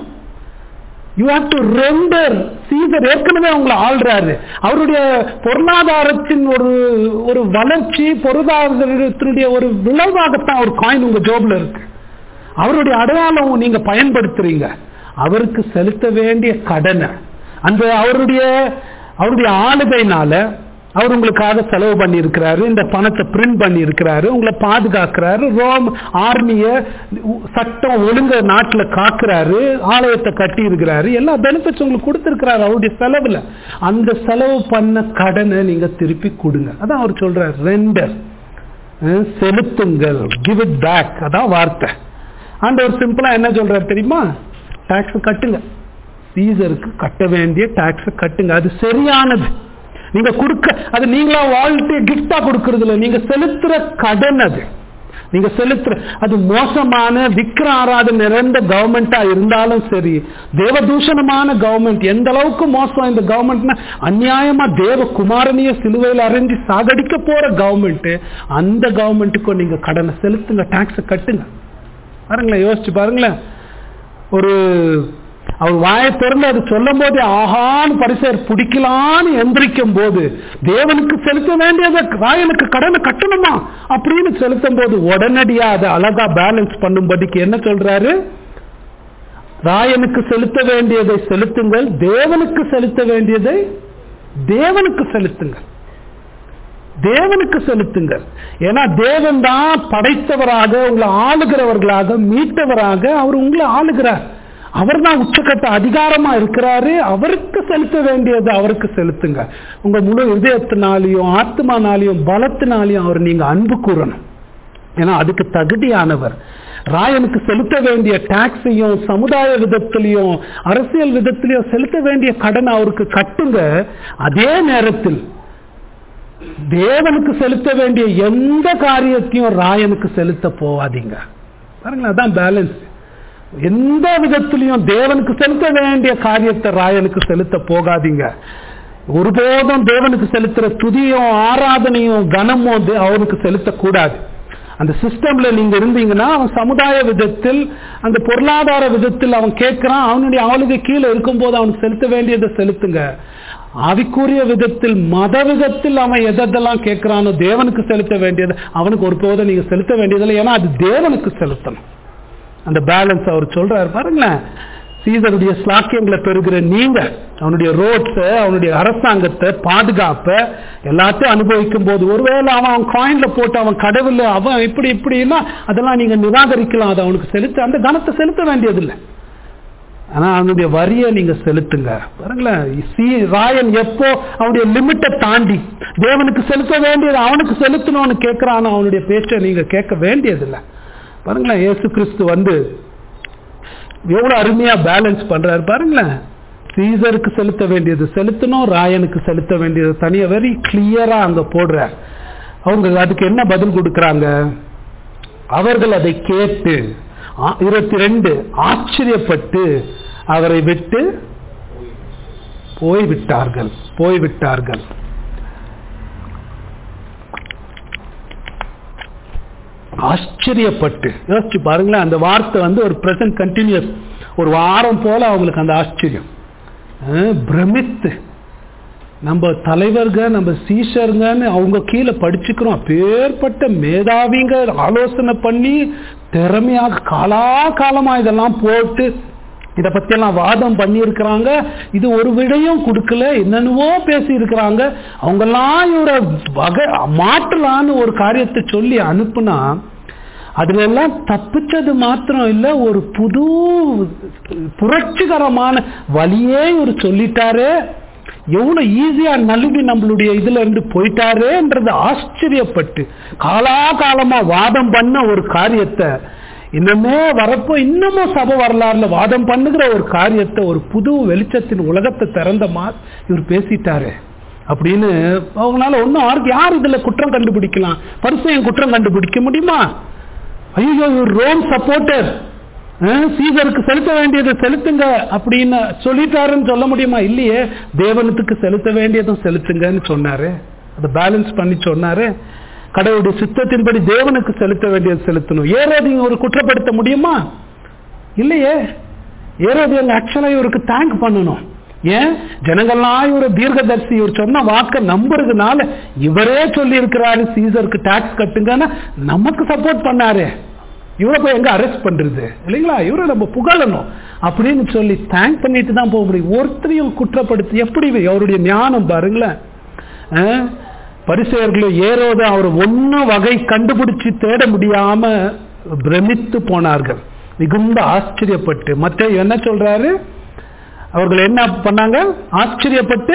you have to render Caesar ஏற்கனவே அவங்களை ஆள்றாரு அவருடைய பொருளாதாரத்தின் ஒரு ஒரு வளர்ச்சி பொருளாதாரத்தினுடைய ஒரு விளைவாகத்தான் ஒரு காயின் உங்க ஜோப்ல இருக்கு அவருடைய அடையாளம் நீங்க பயன்படுத்துறீங்க அவருக்கு செலுத்த வேண்டிய கடனை அந்த அவருடைய அவருடைய ஆளுகைனால அவர் உங்களுக்காக செலவு பண்ணி இருக்கிறாரு இந்த பணத்தை பிரிண்ட் பண்ணி இருக்கிறாரு உங்களை பாதுகாக்கிறாரு ரோம் ஆர்மிய சட்டம் ஒழுங்க நாட்டுல காக்குறாரு ஆலயத்தை கட்டி இருக்கிறாரு எல்லா பெனிஃபிட்ஸ் உங்களுக்கு கொடுத்திருக்கிறாரு அவருடைய செலவுல அந்த செலவு பண்ண கடனை நீங்க திருப்பி கொடுங்க அதான் அவர் சொல்றாரு ரெண்டர் செலுத்துங்கள் கிவ் இட் பேக் அதான் வார்த்தை ஆண்டவர் சிம்பிளா என்ன சொல்றாரு தெரியுமா டாக்ஸ் கட்டுங்க சீசருக்கு கட்ட வேண்டிய டாக்ஸ் கட்டுங்க அது சரியானது நீங்க கொடுக்க அது நீங்களா வாழ்த்து கிஃப்டா கொடுக்கறது இல்ல நீங்க செலுத்துற கடன் அது நீங்க செலுத்துற அது மோசமான விக்கிர ஆராதனை நிறைந்த கவர்மெண்டா இருந்தாலும் சரி தேவதூஷணமான கவர்மெண்ட் எந்த அளவுக்கு மோசம் இந்த கவர்மெண்ட்னா அநியாயமா தேவ குமாரனைய சிலுவையில் அரைஞ்சு சாகடிக்க போற கவர்மெண்ட் அந்த கவர்மெண்ட்டுக்கும் நீங்க கடனை செலுத்துங்க டாக்ஸ் கட்டுங்க பாருங்களேன் யோசிச்சு பாருங்களேன் ஒரு அவர் வாயை திறந்து அது சொல்லும் போது ஆகான்னு பரிசர் பிடிக்கலான்னு எந்திரிக்கும் போது தேவனுக்கு செலுத்த வேண்டியதை ராயனுக்கு கடனை கட்டணுமா அப்படின்னு செலுத்தும் போது உடனடியா அதை அழகா பேலன்ஸ் பண்ணும்படிக்கு என்ன சொல்றாரு ராயனுக்கு செலுத்த வேண்டியதை செலுத்துங்கள் தேவனுக்கு செலுத்த வேண்டியதை தேவனுக்கு செலுத்துங்கள் தேவனுக்கு செலுத்துங்கள் ஏன்னா தேவன் தான் படைத்தவராக உங்களை ஆளுகிறவர்களாக மீட்டவராக அவர் உங்களை ஆளுகிறார் அவர் தான் உச்சக்கட்ட அதிகாரமா இருக்கிறாரு அவருக்கு செலுத்த வேண்டியது அவருக்கு செலுத்துங்க உங்க முழு இதயத்தினாலையும் ஆத்மானாலையும் பலத்தினாலையும் அவர் நீங்க அன்பு கூறணும் ஏன்னா அதுக்கு தகுதியானவர் ராயனுக்கு செலுத்த வேண்டிய டாக்ஸையும் சமுதாய விதத்திலையும் அரசியல் விதத்திலையும் செலுத்த வேண்டிய கடன் அவருக்கு கட்டுங்க அதே நேரத்தில் தேவனுக்கு செலுத்த வேண்டிய எந்த காரியத்தையும் ராயனுக்கு செலுத்த போவாதீங்க பாருங்களேன் அதான் பேலன்ஸ் எந்த விதத்திலையும் தேவனுக்கு செலுத்த வேண்டிய காரியத்தை ராயனுக்கு செலுத்த போகாதீங்க ஒருபோதும் தேவனுக்கு செலுத்துற துதியும் ஆராதனையும் கனமும் அவனுக்கு செலுத்தக்கூடாது அந்த சிஸ்டம்ல நீங்க இருந்தீங்கன்னா அவன் சமுதாய விதத்தில் அந்த பொருளாதார விதத்தில் அவன் கேட்கிறான் அவனுடைய ஆளுகை கீழே இருக்கும்போது அவனுக்கு செலுத்த வேண்டியதை செலுத்துங்க ஆவிக்குரிய விதத்தில் மத விதத்தில் அவன் எதெல்லாம் கேட்கிறானோ தேவனுக்கு செலுத்த வேண்டியது அவனுக்கு ஒரு போதும் நீங்க செலுத்த வேண்டியதில்லை ஏன்னா அது தேவனுக்கு செலுத்தணும் அந்த பேலன்ஸ் அவர் சொல்றாரு பாருங்களேன் சீசருடைய ஸ்லாக்கியங்களை பெறுகிற நீங்க அவனுடைய ரோட்ஸ் அவனுடைய அரசாங்கத்தை பாதுகாப்பை எல்லாத்தையும் அனுபவிக்கும் போது ஒருவேளை அவன் அவன் காயின்ல போட்டு அவன் கடவுள் அவன் இப்படி இப்படின்னா அதெல்லாம் நீங்க நிராகரிக்கலாம் அதை அவனுக்கு செலுத்த அந்த கணத்தை செலுத்த வேண்டியதில்லை ஆனா அவனுடைய வரியை நீங்க செலுத்துங்க பாருங்களேன் சி ராயன் எப்போ அவனுடைய லிமிட்டை தாண்டி தேவனுக்கு செலுத்த வேண்டியது அவனுக்கு செலுத்தணும்னு கேட்கிறான் அவனுடைய பேச்சை நீங்க கேட்க வேண்டியதில்லை பாருங்களேன் இயேசு கிறிஸ்து வந்து எவ்வளவு அருமையா பேலன்ஸ் பண்றாரு பாருங்களேன் சீசருக்கு செலுத்த வேண்டியது செலுத்தணும் ராயனுக்கு செலுத்த வேண்டியது தனியா வெரி கிளியரா அங்க போடுற அவங்க அதுக்கு என்ன பதில் கொடுக்கறாங்க அவர்கள் அதை கேட்டு ஆ- இருபத்தி ரெண்டு ஆச்சரியப்பட்டு அவரை விட்டு போய்விட்டார்கள் போய்விட்டார்கள் ஆச்சரியப்பட்டு யோசிச்சு பாருங்களேன் அந்த வார்த்தை வந்து ஒரு பிரசன்ட் கண்டினியூஸ் ஒரு வாரம் போல அவங்களுக்கு அந்த ஆச்சரியம் அஹ், பிரமித்து நம்ம தலைவர்க நம்ம சீஷருங்கன்னு அவங்க கீழே படிச்சுக்கிறோம் அப்பேற்பட்ட மேதாவிங்க ஆலோசனை பண்ணி திறமையாக காலாகாலமா இதெல்லாம் போட்டு இதை பத்தியெல்லாம் வாதம் பண்ணியிருக்கிறாங்க இது ஒரு விடையும் கொடுக்கல என்னென்னவோ பேசி இருக்கிறாங்க அவங்கெல்லாம் இவரை வகை மாற்றலான்னு ஒரு காரியத்தை சொல்லி அனுப்புனா அதுல எல்லாம் தப்பிச்சது மாத்திரம் இல்ல ஒரு புது புரட்சிகரமான வழியே இவர் சொல்லிட்டாரு எவ்வளவு ஈஸியா நழுவி நம்மளுடைய இதுல இருந்து போயிட்டாரேன்றது ஆச்சரியப்பட்டு காலாகாலமா வாதம் பண்ண ஒரு காரியத்தை இன்னமே வரப்போ இன்னமும் சபை வரலாறுல வாதம் பண்ணுகிற ஒரு காரியத்தை ஒரு புது வெளிச்சத்தின் உலகத்தை திறந்த மாதிரி இவர் பேசிட்டாரு அப்படின்னு அவங்களால ஒன்றும் யாருக்கு யார் இதுல குற்றம் கண்டுபிடிக்கலாம் பரிசையும் குற்றம் கண்டுபிடிக்க முடியுமா ஐயோ இவர் ரோம் சப்போர்ட்டர் சீசருக்கு செலுத்த வேண்டியதை செலுத்துங்க அப்படின்னு சொல்லிட்டாருன்னு சொல்ல முடியுமா இல்லையே தேவனத்துக்கு செலுத்த வேண்டியதும் செலுத்துங்கன்னு சொன்னாரு அதை பேலன்ஸ் பண்ணி சொன்னாரு கடவுளுடைய சித்தத்தின்படி தேவனுக்கு செலுத்த வேண்டியது செலுத்தணும் ஏறோது ஒரு குற்றப்படுத்த முடியுமா இல்லையே ஏறோது ஆக்சுவலா இவருக்கு தேங்க் பண்ணணும் ஏன் ஜனங்கள்லாம் இவர் தீர்க்கதரிசி இவர் சொன்ன வாக்க நம்புறதுனால இவரே சொல்லி இருக்கிறாரு சீசருக்கு டாக்ஸ் கட்டுங்கன்னா நமக்கு சப்போர்ட் பண்ணாரு இவரை போய் எங்க அரெஸ்ட் பண்றது இல்லைங்களா இவரை நம்ம புகழணும் அப்படின்னு சொல்லி தேங்க் பண்ணிட்டு தான் போக முடியும் ஒருத்தரையும் குற்றப்படுத்தி எப்படி அவருடைய ஞானம் பாருங்களேன் அஹ், பரிசெயர்களும் ஏறோத அவர் ஒன்னும் வகை கண்டுபிடிச்சு தேட முடியாம பிரமித்து போனார்கள் மிகுந்த ஆச்சரியப்பட்டு மற்ற என்ன சொல்றாரு அவர்கள் என்ன பண்ணாங்க ஆச்சரியப்பட்டு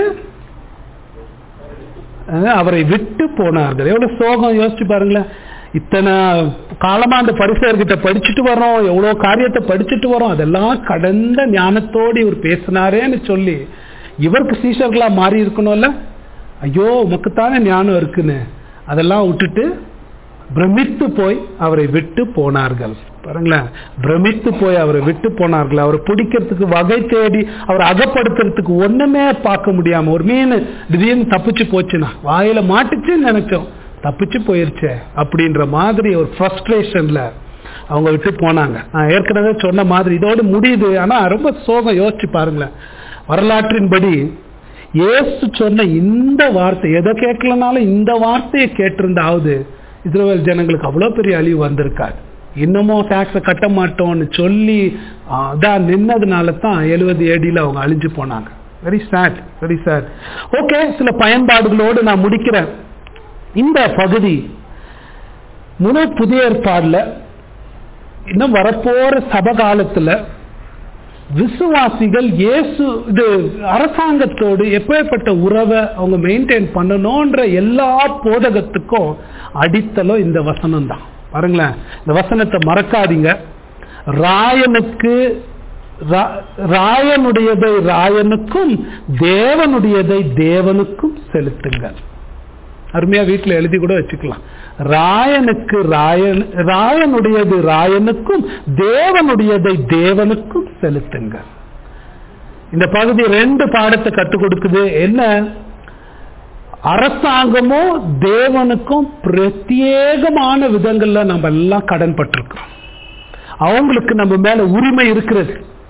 அஹ், அவரை விட்டு போனார்கள் எவ்வளவு சோகம் யோசிச்சு பாருங்களேன் இத்தனை காலமா அந்த பரிசர்கிட்ட படிச்சுட்டு வரோம் எவ்வளவு காரியத்தை படிச்சுட்டு வரோம் அதெல்லாம் கடந்த ஞானத்தோடு இவர் பேசினாரேன்னு சொல்லி இவருக்கு சீஷர்களா மாறி இருக்கணும்ல ஐயோ உமக்குத்தானே ஞானம் இருக்குன்னு அதெல்லாம் விட்டுட்டு பிரமித்து போய் அவரை விட்டு போனார்கள் பாருங்களேன் பிரமித்து போய் அவரை விட்டு போனார்கள் அவரை பிடிக்கிறதுக்கு வகை தேடி அவரை அகப்படுத்துறதுக்கு ஒண்ணுமே பார்க்க முடியாம ஒரு மீன் திடீர்னு தப்பிச்சு போச்சுன்னா வாயில மாட்டுச்சுன்னு நினைச்சோம் தப்பிச்சு போயிருச்சே அப்படின்ற மாதிரி ஒரு ஃப்ரஸ்ட்ரேஷன்ல அவங்க விட்டு போனாங்க நான் ஏற்கனவே சொன்ன மாதிரி இதோடு முடியுது ஆனா ரொம்ப சோகம் யோசிச்சு பாருங்களேன் வரலாற்றின்படி இயேசு சொன்ன இந்த வார்த்தை எதை கேட்கலனாலும் இந்த வார்த்தையை கேட்டிருந்தாவது இஸ்ரேல் ஜனங்களுக்கு அவ்வளவு பெரிய அழிவு வந்திருக்காது இன்னமும் டாக்ஸை கட்ட மாட்டோம்னு சொல்லி அதான் நின்னதுனால தான் எழுபது ஏடியில் அவங்க அழிஞ்சு போனாங்க very sad very sad okay சில பயன்பாடுகளோடு நான் முடிக்கிறேன் இந்த பகுதி முழு புதிய ஏற்பாடுல இன்னும் வரப்போற சபகாலத்துல விசுவாசிகள் இயேசு இது அரசாங்கத்தோடு எப்பேற்பட்ட உறவை அவங்க மெயின்டைன் பண்ணணும்ன்ற எல்லா போதகத்துக்கும் அடித்தளம் இந்த வசனம் தான் பாருங்களேன் இந்த வசனத்தை மறக்காதீங்க ராயனுக்கு ரா- ராயனுடையதை ராயனுக்கும் தேவனுடையதை தேவனுக்கும் செலுத்துங்கள் அருமையா வீட்டுல எழுதி கூட வச்சுக்கலாம் ராயனுக்கு ராயன் ராயனுடையது ராயனுக்கும் தேவனுடையதை தேவனுக்கும் செலுத்துங்க இந்த பகுதி ரெண்டு பாடத்தை கற்றுக் கொடுக்குது என்ன அரசாங்கமும் தேவனுக்கும் பிரத்யேகமான விதங்கள்ல நம்ம எல்லாம் கடன் பட்டிருக்கிறோம் அவங்களுக்கு நம்ம மேல உரிமை இருக்கிறது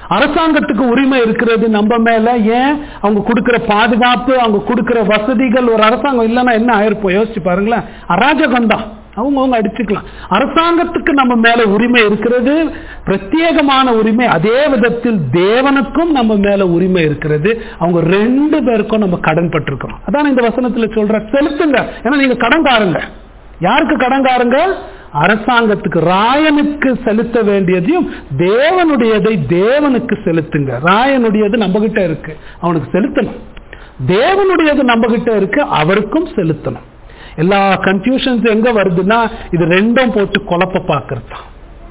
அரசாங்கத்துக்கு உரிமை இருக்கிறது நம்ம மேல ஏன் அவங்க கொடுக்கிற பாதுகாப்பு அவங்க கொடுக்கிற வசதிகள் ஒரு அரசாங்கம் இல்லைன்னா என்ன ஆயிருப்போம் யோசிச்சு பாருங்களேன் அராஜகம் தான் அவங்கவுங்க அடிச்சுக்கலாம் அரசாங்கத்துக்கு நம்ம மேல உரிமை இருக்கிறது பிரத்யேகமான உரிமை அதே விதத்தில் தேவனுக்கும் நம்ம மேல உரிமை இருக்கிறது அவங்க ரெண்டு பேருக்கும் நம்ம கடன் பட்டிருக்கிறோம் அதான் இந்த வசனத்துல சொல்ற செலுத்துங்க ஏன்னா நீங்க கடன்காரங்க யாருக்கு கடன்காரங்க அரசாங்கத்துக்கு ராயனுக்கு செலுத்த வேண்டியதையும் தேவனுடையதை தேவனுக்கு செலுத்துங்க ராயனுடையது நம்ம கிட்ட இருக்கு அவனுக்கு செலுத்தணும் தேவனுடையது நம்ம கிட்ட இருக்கு அவருக்கும் செலுத்தணும் எல்லா கன்ஃபியூஷன்ஸ் எங்க வருதுன்னா இது ரெண்டும் போட்டு குழப்ப பார்க்கறது தான்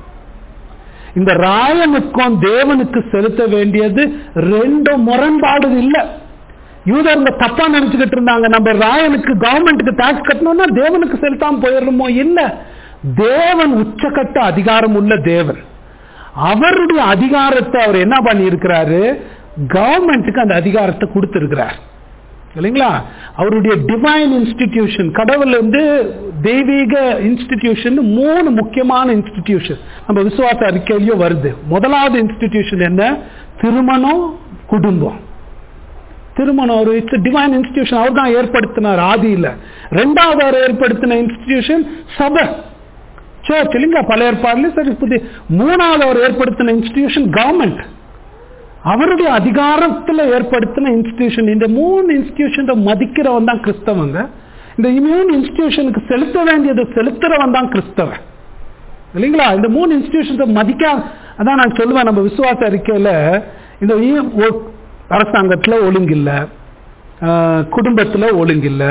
இந்த ராயனுக்கும் தேவனுக்கு செலுத்த வேண்டியது ரெண்டும் முரண்பாடு இல்லை யூதர்ங்க தப்பா நினைச்சுக்கிட்டு இருந்தாங்க நம்ம ராயனுக்கு கவர்மெண்ட்டுக்கு டாக்ஸ் கட்டணும்னா தேவனுக்கு செலுத்தாம போயிடணுமோ இல்ல தேவன் உச்சக்கட்ட அதிகாரம் உள்ள தேவன் அவருடைய அதிகாரத்தை அவர் என்ன பண்ணி இருக்கிறாரு கவர்மெண்ட்டுக்கு அந்த அதிகாரத்தை கொடுத்திருக்கிறார் இல்லைங்களா அவருடைய டிவைன் இன்ஸ்டிடியூஷன் கடவுள் வந்து தெய்வீக இன்ஸ்டிடியூஷன் மூணு முக்கியமான இன்ஸ்டிடியூஷன் நம்ம விசுவாச அறிக்கையிலயும் வருது முதலாவது இன்ஸ்டிடியூஷன் என்ன திருமணம் குடும்பம் திருமணம் ஒரு இட்ஸ் டிவைன் இன்ஸ்டிடியூஷன் அவர் தான் ஏற்படுத்தினார் ஆதியில் ரெண்டாவது அவர் ஏற்படுத்தின இன்ஸ்டிடியூஷன் சபை சர்ச் இல்லைங்களா பல ஏற்பாடுல சரி புதிய மூணாவது அவர் ஏற்படுத்தின இன்ஸ்டிடியூஷன் கவர்மெண்ட் அவருடைய அதிகாரத்தில் ஏற்படுத்தின இன்ஸ்டிடியூஷன் இந்த மூணு இன்ஸ்டிடியூஷன் மதிக்கிறவன் தான் கிறிஸ்தவங்க இந்த மூணு இன்ஸ்டிடியூஷனுக்கு செலுத்த வேண்டியதை செலுத்துறவன் தான் கிறிஸ்தவன் இல்லைங்களா இந்த மூணு இன்ஸ்டிடியூஷன் மதிக்க அதான் நான் சொல்லுவேன் நம்ம விசுவாச அறிக்கையில இந்த அரசாங்கத்தில் ஒழுங்கில்லை குடும்பத்தில் ஒழுங்கில்லை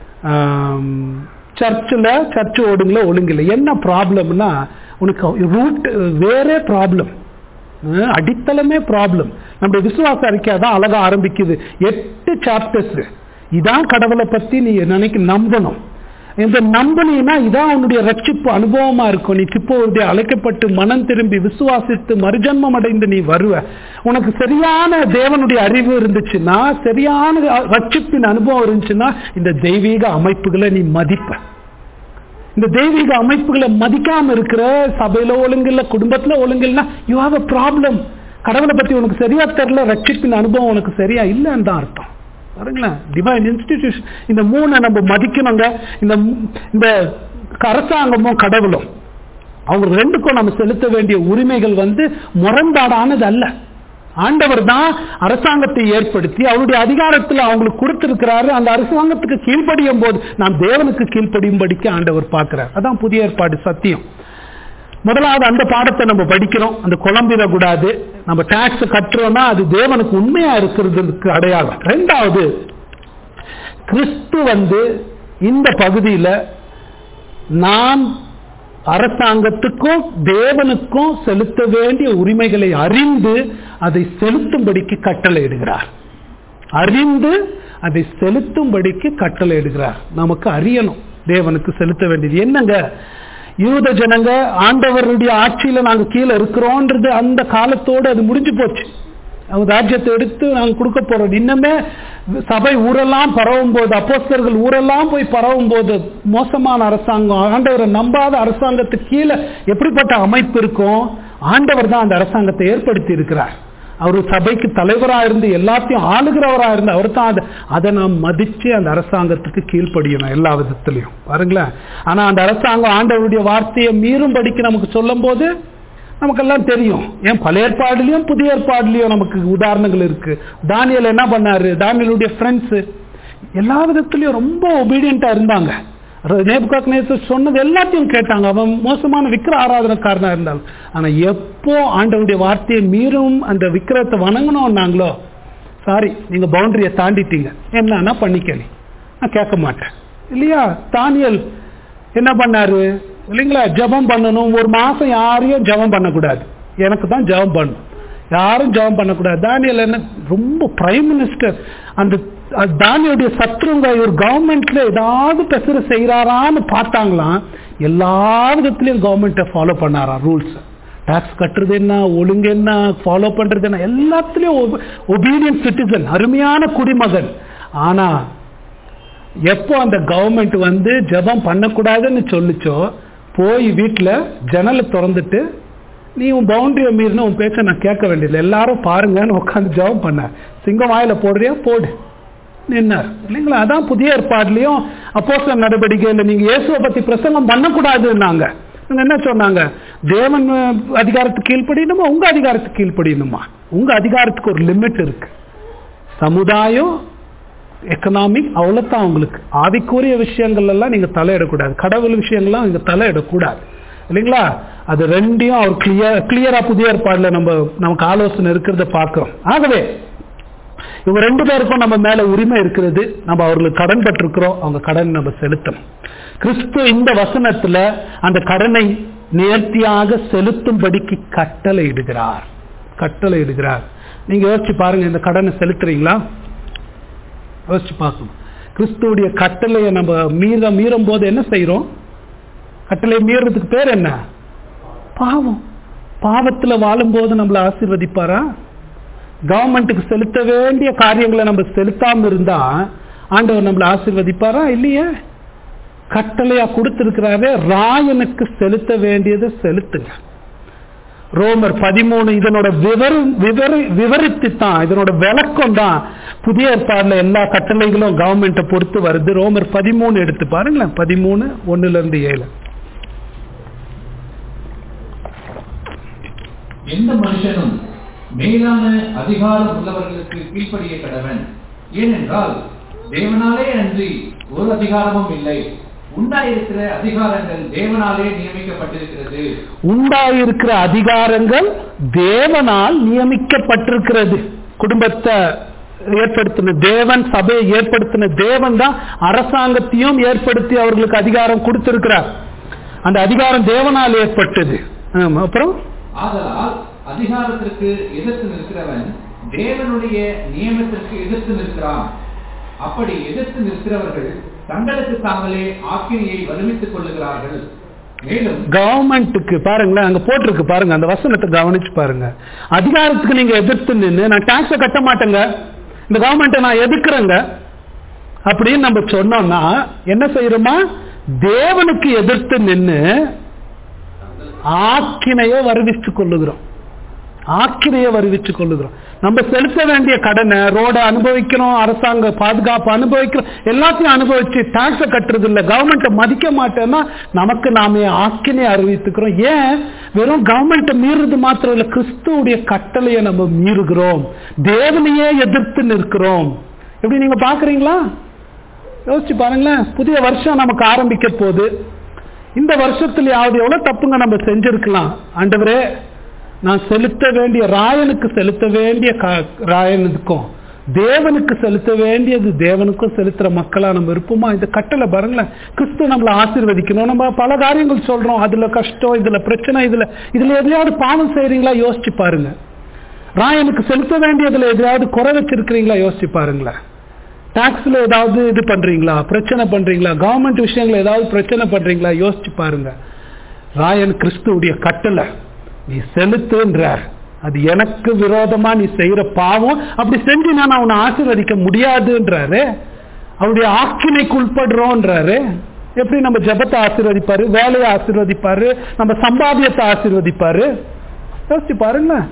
சர்ச்சில் சர்ச் ஓடுங்கள ஒழுங்கில்லை என்ன ப்ராப்ளம்னா உனக்கு ரூட் வேறே ப்ராப்ளம் அடித்தளமே ப்ராப்ளம் நம்முடைய விசுவாச அறிக்கை தான் அழகா ஆரம்பிக்குது எட்டு சாப்டர்ஸ் இதான் கடவுளை பத்தி நீ நினைக்க நம்பணும் இந்த நம்பினா இதான் உன்னுடைய ரட்சிப்பு அனுபவமா இருக்கும் நீ சிப்போருடைய அழைக்கப்பட்டு மனம் திரும்பி விசுவாசித்து மறுஜன்மம் அடைந்து நீ வருவ உனக்கு சரியான தேவனுடைய அறிவு இருந்துச்சுன்னா சரியான ரட்சிப்பின் அனுபவம் இருந்துச்சுன்னா இந்த தெய்வீக அமைப்புகளை நீ மதிப்ப இந்த தெய்வீக அமைப்புகளை மதிக்காம இருக்கிற சபையில ஒழுங்கில்ல குடும்பத்துல ஒழுங்கில்னா யூ ஹாவ் அ ப்ராப்ளம் கடவுளை பத்தி உனக்கு சரியா தெரியல ரட்சிப்பின் அனுபவம் உனக்கு சரியா இல்லைன்னு தான் அர்த்தம் பாருங்களேன் டிவைன் இன்ஸ்டிடியூஷன் இந்த மூணை நம்ம மதிக்கணுங்க இந்த இந்த அரசாங்கமும் கடவுளும் அவங்க ரெண்டுக்கும் நம்ம செலுத்த வேண்டிய உரிமைகள் வந்து முரண்பாடானது அல்ல ஆண்டவர் தான் அரசாங்கத்தை ஏற்படுத்தி அவருடைய அதிகாரத்தில் அவங்களுக்கு கொடுத்திருக்கிறாரு அந்த அரசாங்கத்துக்கு கீழ்ப்படியும் போது நாம் தேவனுக்கு கீழ்ப்படியும்படிக்கு ஆண்டவர் பார்க்கிறார் அதான் புதிய ஏற்பாடு சத்தியம் முதலாவது அந்த பாடத்தை நம்ம படிக்கிறோம் அந்த குழம்பிடக்கூடாது நம்ம டாக்ஸ் கட்டுறோம்னா அது தேவனுக்கு உண்மையா இருக்கிறதுக்கு அடையாளம் ரெண்டாவது கிறிஸ்து வந்து இந்த பகுதியில் நாம் அரசாங்கத்துக்கும் தேவனுக்கும் செலுத்த வேண்டிய உரிமைகளை அறிந்து அதை செலுத்தும்படிக்கு கட்டளை இடுகிறார் அறிந்து அதை செலுத்தும்படிக்கு கட்டளை இடுகிறார் நமக்கு அறியணும் தேவனுக்கு செலுத்த வேண்டியது என்னங்க யூத ஜனங்க ஆண்டவருடைய ஆட்சியில நாங்க கீழே இருக்கிறோன்றது அந்த காலத்தோடு அது முடிஞ்சு போச்சு அவங்க ராஜ்யத்தை எடுத்து நாங்க கொடுக்க போறோம் இன்னமே சபை ஊரெல்லாம் பரவும் போது அப்போஸ்தர்கள் ஊரெல்லாம் போய் பரவும் போது மோசமான அரசாங்கம் ஆண்டவரை நம்பாத அரசாங்கத்துக்கு கீழே எப்படிப்பட்ட அமைப்பு இருக்கும் ஆண்டவர் தான் அந்த அரசாங்கத்தை ஏற்படுத்தி இருக்கிறார் அவர் சபைக்கு தலைவராக இருந்து எல்லாத்தையும் ஆளுகிறவராக இருந்து அவர் தான் அதை அதை நாம் மதித்து அந்த அரசாங்கத்துக்கு கீழ்ப்படியணும் எல்லா விதத்திலையும் பாருங்களேன் ஆனால் அந்த அரசாங்கம் ஆண்டவருடைய வார்த்தையை மீறும்படிக்கு நமக்கு சொல்லும் போது நமக்கெல்லாம் தெரியும் ஏன் பழைய ஏற்பாடுலையும் புதிய ஏற்பாடுலையும் நமக்கு உதாரணங்கள் இருக்கு தானியல் என்ன பண்ணாரு தானியலுடைய ஃப்ரெண்ட்ஸு எல்லா விதத்துலையும் ரொம்ப ஒபீடியண்டா இருந்தாங்க நேபுகாக் சொன்னது எல்லாத்தையும் கேட்டாங்க அவன் மோசமான விக்கிர ஆராதனைக்காரனா இருந்தாலும் ஆனா எப்போ ஆண்டவருடைய வார்த்தையை மீறும் அந்த விக்கிரத்தை வணங்கணும்னாங்களோ சாரி நீங்க பவுண்டரியை தாண்டிட்டீங்க என்னன்னா பண்ணிக்கலி நான் கேட்க மாட்டேன் இல்லையா தானியல் என்ன பண்ணாரு இல்லைங்களா ஜபம் பண்ணணும் ஒரு மாசம் யாரையும் ஜபம் பண்ணக்கூடாது எனக்கு தான் ஜபம் பண்ணணும் யாரும் ஜபம் பண்ணக்கூடாது தானியல் என்ன ரொம்ப பிரைம் மினிஸ்டர் அந்த தானியுடைய சத்ருங்க ஒரு கவர்மெண்ட்ல ஏதாவது பெசர செய்யறாரான்னு பார்த்தாங்களாம் எல்லா விதத்திலையும் கவர்மெண்ட்டை ஃபாலோ பண்ணாராம் ரூல்ஸ் டாக்ஸ் கட்டுறது என்ன ஒழுங்கு என்ன ஃபாலோ பண்றது என்ன எல்லாத்துலயும் ஒபீடியன் சிட்டிசன் அருமையான குடிமகன் ஆனா எப்போ அந்த கவர்மெண்ட் வந்து ஜபம் பண்ணக்கூடாதுன்னு சொல்லிச்சோ போய் வீட்டில் ஜன்னலை திறந்துட்டு நீ உன் பவுண்டரியை மீறின உன் பேச்சை நான் கேட்க வேண்டியதில்லை எல்லாரும் பாருங்கன்னு உட்காந்து ஜெபம் பண்ண சிங்கம் வாயில போடுறியா போடு நின்னார் இல்லைங்களா அதான் புதிய ஏற்பாடுலயும் அப்போஸ்தல நடவடிக்கையில் நீங்க இயேசுவை பத்தி பிரசங்கம் பண்ணக்கூடாதுன்னாங்க இவங்க என்ன சொன்னாங்க தேவன் அஹ், அதிகாரத்துக்கு கீழ்ப்படியணுமா உங்க அதிகாரத்துக்கு கீழ்ப்படியணுமா உங்க அதிகாரத்துக்கு ஒரு லிமிட் இருக்கு சமுதாயம் எக்கனாமிக் அவ்வளோதான் உங்களுக்கு ஆவிக்குரிய விஷயங்கள் எல்லாம் நீங்க தலையிடக்கூடாது கடவுள் விஷயங்கள்லாம் நீங்க தலையிடக்கூடாது இல்லைங்களா அது ரெண்டையும் அவர் கிளியர் கிளியரா புதிய ஏற்பாடுல நம்ம நமக்கு ஆலோசனை இருக்கிறத பார்க்கிறோம் ஆகவே இவங்க ரெண்டு பேருக்கும் நம்ம மேல உரிமை இருக்கிறது நம்ம அவர்களுக்கு கடன் பட்டிருக்கிறோம் அவங்க கடன் நம்ம செலுத்தணும் கிறிஸ்து இந்த வசனத்துல அந்த கடனை நேர்த்தியாக செலுத்தும்படிக்கு கட்டளை இடுகிறார் கட்டளை இடுகிறார் நீங்க யோசிச்சு பாருங்க இந்த கடனை செலுத்துறீங்களா யோசிச்சு பார்க்கணும் கிறிஸ்துவுடைய கட்டளையை நம்ம மீற மீறும் போது என்ன செய்றோம் கட்டளை மீறதுக்கு பேர் என்ன பாவம் பாவத்துல வாழும்போது நம்மளை ஆசீர்வதிப்பாரா கவர்மெண்ட்டுக்கு செலுத்த வேண்டிய காரியங்களை நம்ம செலுத்தாம இருந்தா ஆண்டவர் நம்மளை ஆசீர்வதிப்பாரா இல்லையே கட்டளையா கொடுத்திருக்கிறாரே ராயனுக்கு செலுத்த வேண்டியதை செலுத்துங்க ரோமர் பதிமூணு இதனோட விவரம் விவர விவரித்து தான் இதனோட விளக்கம் தான் புதிய ஏற்பாடுல எல்லா கட்டளைகளும் கவர்மெண்ட்டை பொறுத்து வருது ரோமர் பதிமூணு எடுத்து பாருங்களேன் பதிமூணு ஒண்ணுல இருந்து ஏழு எந்த மனுஷனும் மேலான அதிகாரம் உள்ளவர்களுக்கு கீழ்ப்படிய கடவன் ஏனென்றால் தேவனாலே அன்றி ஒரு அதிகாரமும் இல்லை உண்டாயிருக்கிற அதிகாரங்கள் தேவனாலே நியமிக்கப்பட்டிருக்கிறது உண்டாயிருக்கிற அதிகாரங்கள் தேவனால் நியமிக்கப்பட்டிருக்கிறது குடும்பத்தை ஏற்படுத்தின தேவன் சபையை ஏற்படுத்தின தேவன் தான் அரசாங்கத்தையும் ஏற்படுத்தி அவர்களுக்கு அதிகாரம் கொடுத்திருக்கிறார் அந்த அதிகாரம் தேவனால் ஏற்பட்டது ஆமா, அப்புறம் ஆதலால் அதிகாரத்திற்கு எதிர்த்து நிற்கிறவன் தேவனுடைய நியமத்திற்கு எதிர்த்து நிற்கிறான் அப்படி எதிர்த்து நிற்கிறவர்கள் தங்களுக்கு தாங்களே ஆக்கினையை வருவித்துக் கொள்ளுகிறார்கள் மேலும் கவர்மெண்ட்டுக்கு பாருங்களேன் அங்க போட்டிருக்கு பாருங்க அந்த வசனத்தை கவனிச்சு பாருங்க அதிகாரத்துக்கு நீங்க எதிர்த்து நின்று நான் டாக்ஸ கட்ட மாட்டேங்க இந்த கவர்மெண்ட்டை நான் எதிர்க்கிறேங்க அப்படின்னு நம்ம சொன்னோம்னா என்ன செய்யறோமா தேவனுக்கு எதிர்த்து நின்று ஆக்கினையை வருவித்துக் கொள்ளுகிறோம் ஆக்கினையை வருவித்துக் கொள்ளுகிறோம் நம்ம செலுத்த வேண்டிய கடனை ரோட அனுபவிக்கிறோம் அரசாங்க பாதுகாப்பு அனுபவிக்கிறோம் எல்லாத்தையும் அனுபவிச்சு டாக்ஸ கட்டுறது இல்ல கவர்மெண்ட்டை மதிக்க மாட்டேன்னா நமக்கு நாமே ஆக்கினை அறிவித்துக்கிறோம் ஏன் வெறும் கவர்மெண்ட்டை மீறுறது மாத்திரம் இல்ல கிறிஸ்துவுடைய கட்டளையை நம்ம மீறுகிறோம் தேவனையே எதிர்த்து நிற்கிறோம் எப்படி நீங்க பாக்குறீங்களா யோசிச்சு பாருங்களேன் புதிய வருஷம் நமக்கு ஆரம்பிக்க போகுது இந்த வருஷத்துலயாவது எவ்வளவு தப்புங்க நம்ம செஞ்சிருக்கலாம் ஆண்டவரே நான் செலுத்த வேண்டிய ராயனுக்கு செலுத்த வேண்டிய கா- ராயனுக்கும் தேவனுக்கு செலுத்த வேண்டியது தேவனுக்கும் செலுத்துற மக்களா நம்ம இருப்போமா இந்த கட்டளை பாருங்களேன் கிறிஸ்து நம்மளை ஆசீர்வதிக்கணும் நம்ம பல காரியங்கள் சொல்றோம் அதுல கஷ்டம் இதுல பிரச்சனை இதுல இதுல எதையாவது பாவம் செய்றீங்களா யோசிச்சு பாருங்க ராயனுக்கு செலுத்த வேண்டியதுல எதையாவது குறை வச்சிருக்கிறீங்களா யோசிச்சு பாருங்களேன் டாக்ஸ்ல ஏதாவது இது பண்றீங்களா பிரச்சனை பண்றீங்களா கவர்மெண்ட் விஷயங்களை ஏதாவது பிரச்சனை பண்றீங்களா யோசிச்சு பாருங்க ராயன் கிறிஸ்துவுடைய கட்டளை நீ செலுத்துன்றார் அது எனக்கு விரோதமா நீ செய்யற பாவம் அப்படி செஞ்சு நான் அவனை ஆசீர்வதிக்க முடியாதுன்றாரு அவருடைய ஆக்கினைக்கு உட்படுறோன்றாரு எப்படி நம்ம ஜெபத்தை ஆசீர்வதிப்பாரு வேலையை ஆசீர்வதிப்பாரு நம்ம சம்பாதியத்தை ஆசீர்வதிப்பாரு யோசிச்சு பாருங்களேன்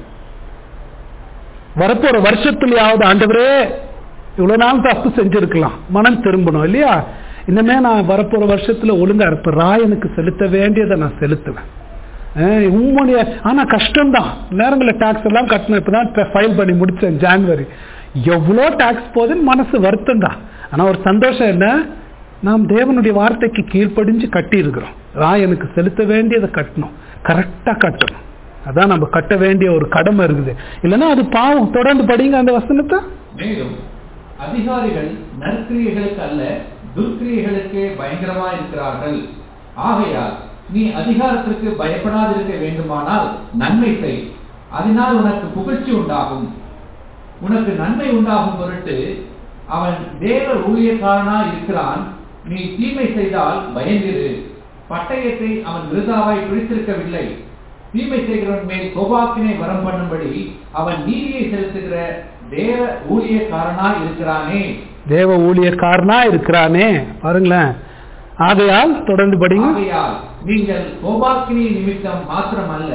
வரப்போற வருஷத்துலயாவது ஆண்டவரே இவ்வளவு நாள் தப்பு செஞ்சிருக்கலாம் மனம் திரும்பணும் இல்லையா இனிமே நான் வரப்போற வருஷத்துல ஒழுங்கா இருப்பேன் ராயனுக்கு செலுத்த வேண்டியதை நான் செலுத்துவேன் அஹ் உம்முடைய ஆனா கஷ்டம்தான் நேரங்களில் டாக்ஸ் எல்லாம் கட்டணும் இப்பதான் ஃபைல் பண்ணி முடிச்சேன் ஜான்வரி எவ்வளோ டாக்ஸ் போகுதுன்னு மனசு வருத்தம் தான் ஆனா ஒரு சந்தோஷம் என்ன நாம் தேவனுடைய வார்த்தைக்கு கீழ்ப்படிஞ்சு கட்டி இருக்கிறோம் ராயனுக்கு செலுத்த வேண்டியதை கட்டணும் கரெக்டா கட்டணும் அதான் நம்ம கட்ட வேண்டிய ஒரு கடமை இருக்குது இல்லைன்னா அது பாவம் தொடர்ந்து படிங்க அந்த வசனத்தை மேலும் அதிகாரிகள் நற்கிரியைகளுக்கு அல்ல துர்க்கிரியைகளுக்கே பயங்கரமாய் இருக்கிறார்கள் ஆகையால் நீ அதிகாரத்திற்கு பயப்படாதிருக்க வேண்டுமானால் நன்மை செய் அதனால் உனக்கு புகழ்ச்சி உண்டாகும் உனக்கு நன்மை உண்டாகும் பொருட்டு அவன் தேவ ஊழியக்காரனா இருக்கிறான் நீ தீமை செய்தால் பயந்திரு பட்டயத்தை அவன் விருதாவாய் பிடித்திருக்கவில்லை தீமை செய்கிறவன் மேல் கோபாக்கினை வரம் பண்ணும்படி அவன் நீதியை செலுத்துகிற தேவ ஊழியக்காரனாய் இருக்கிறானே தேவ ஊழியக்காரனா இருக்கிறானே பாருங்களேன் ஆகையால் தொடர்ந்து படிங்க ஆகையால் நீங்கள் கோபாக்கினி நிமித்தம் மாத்திரமல்ல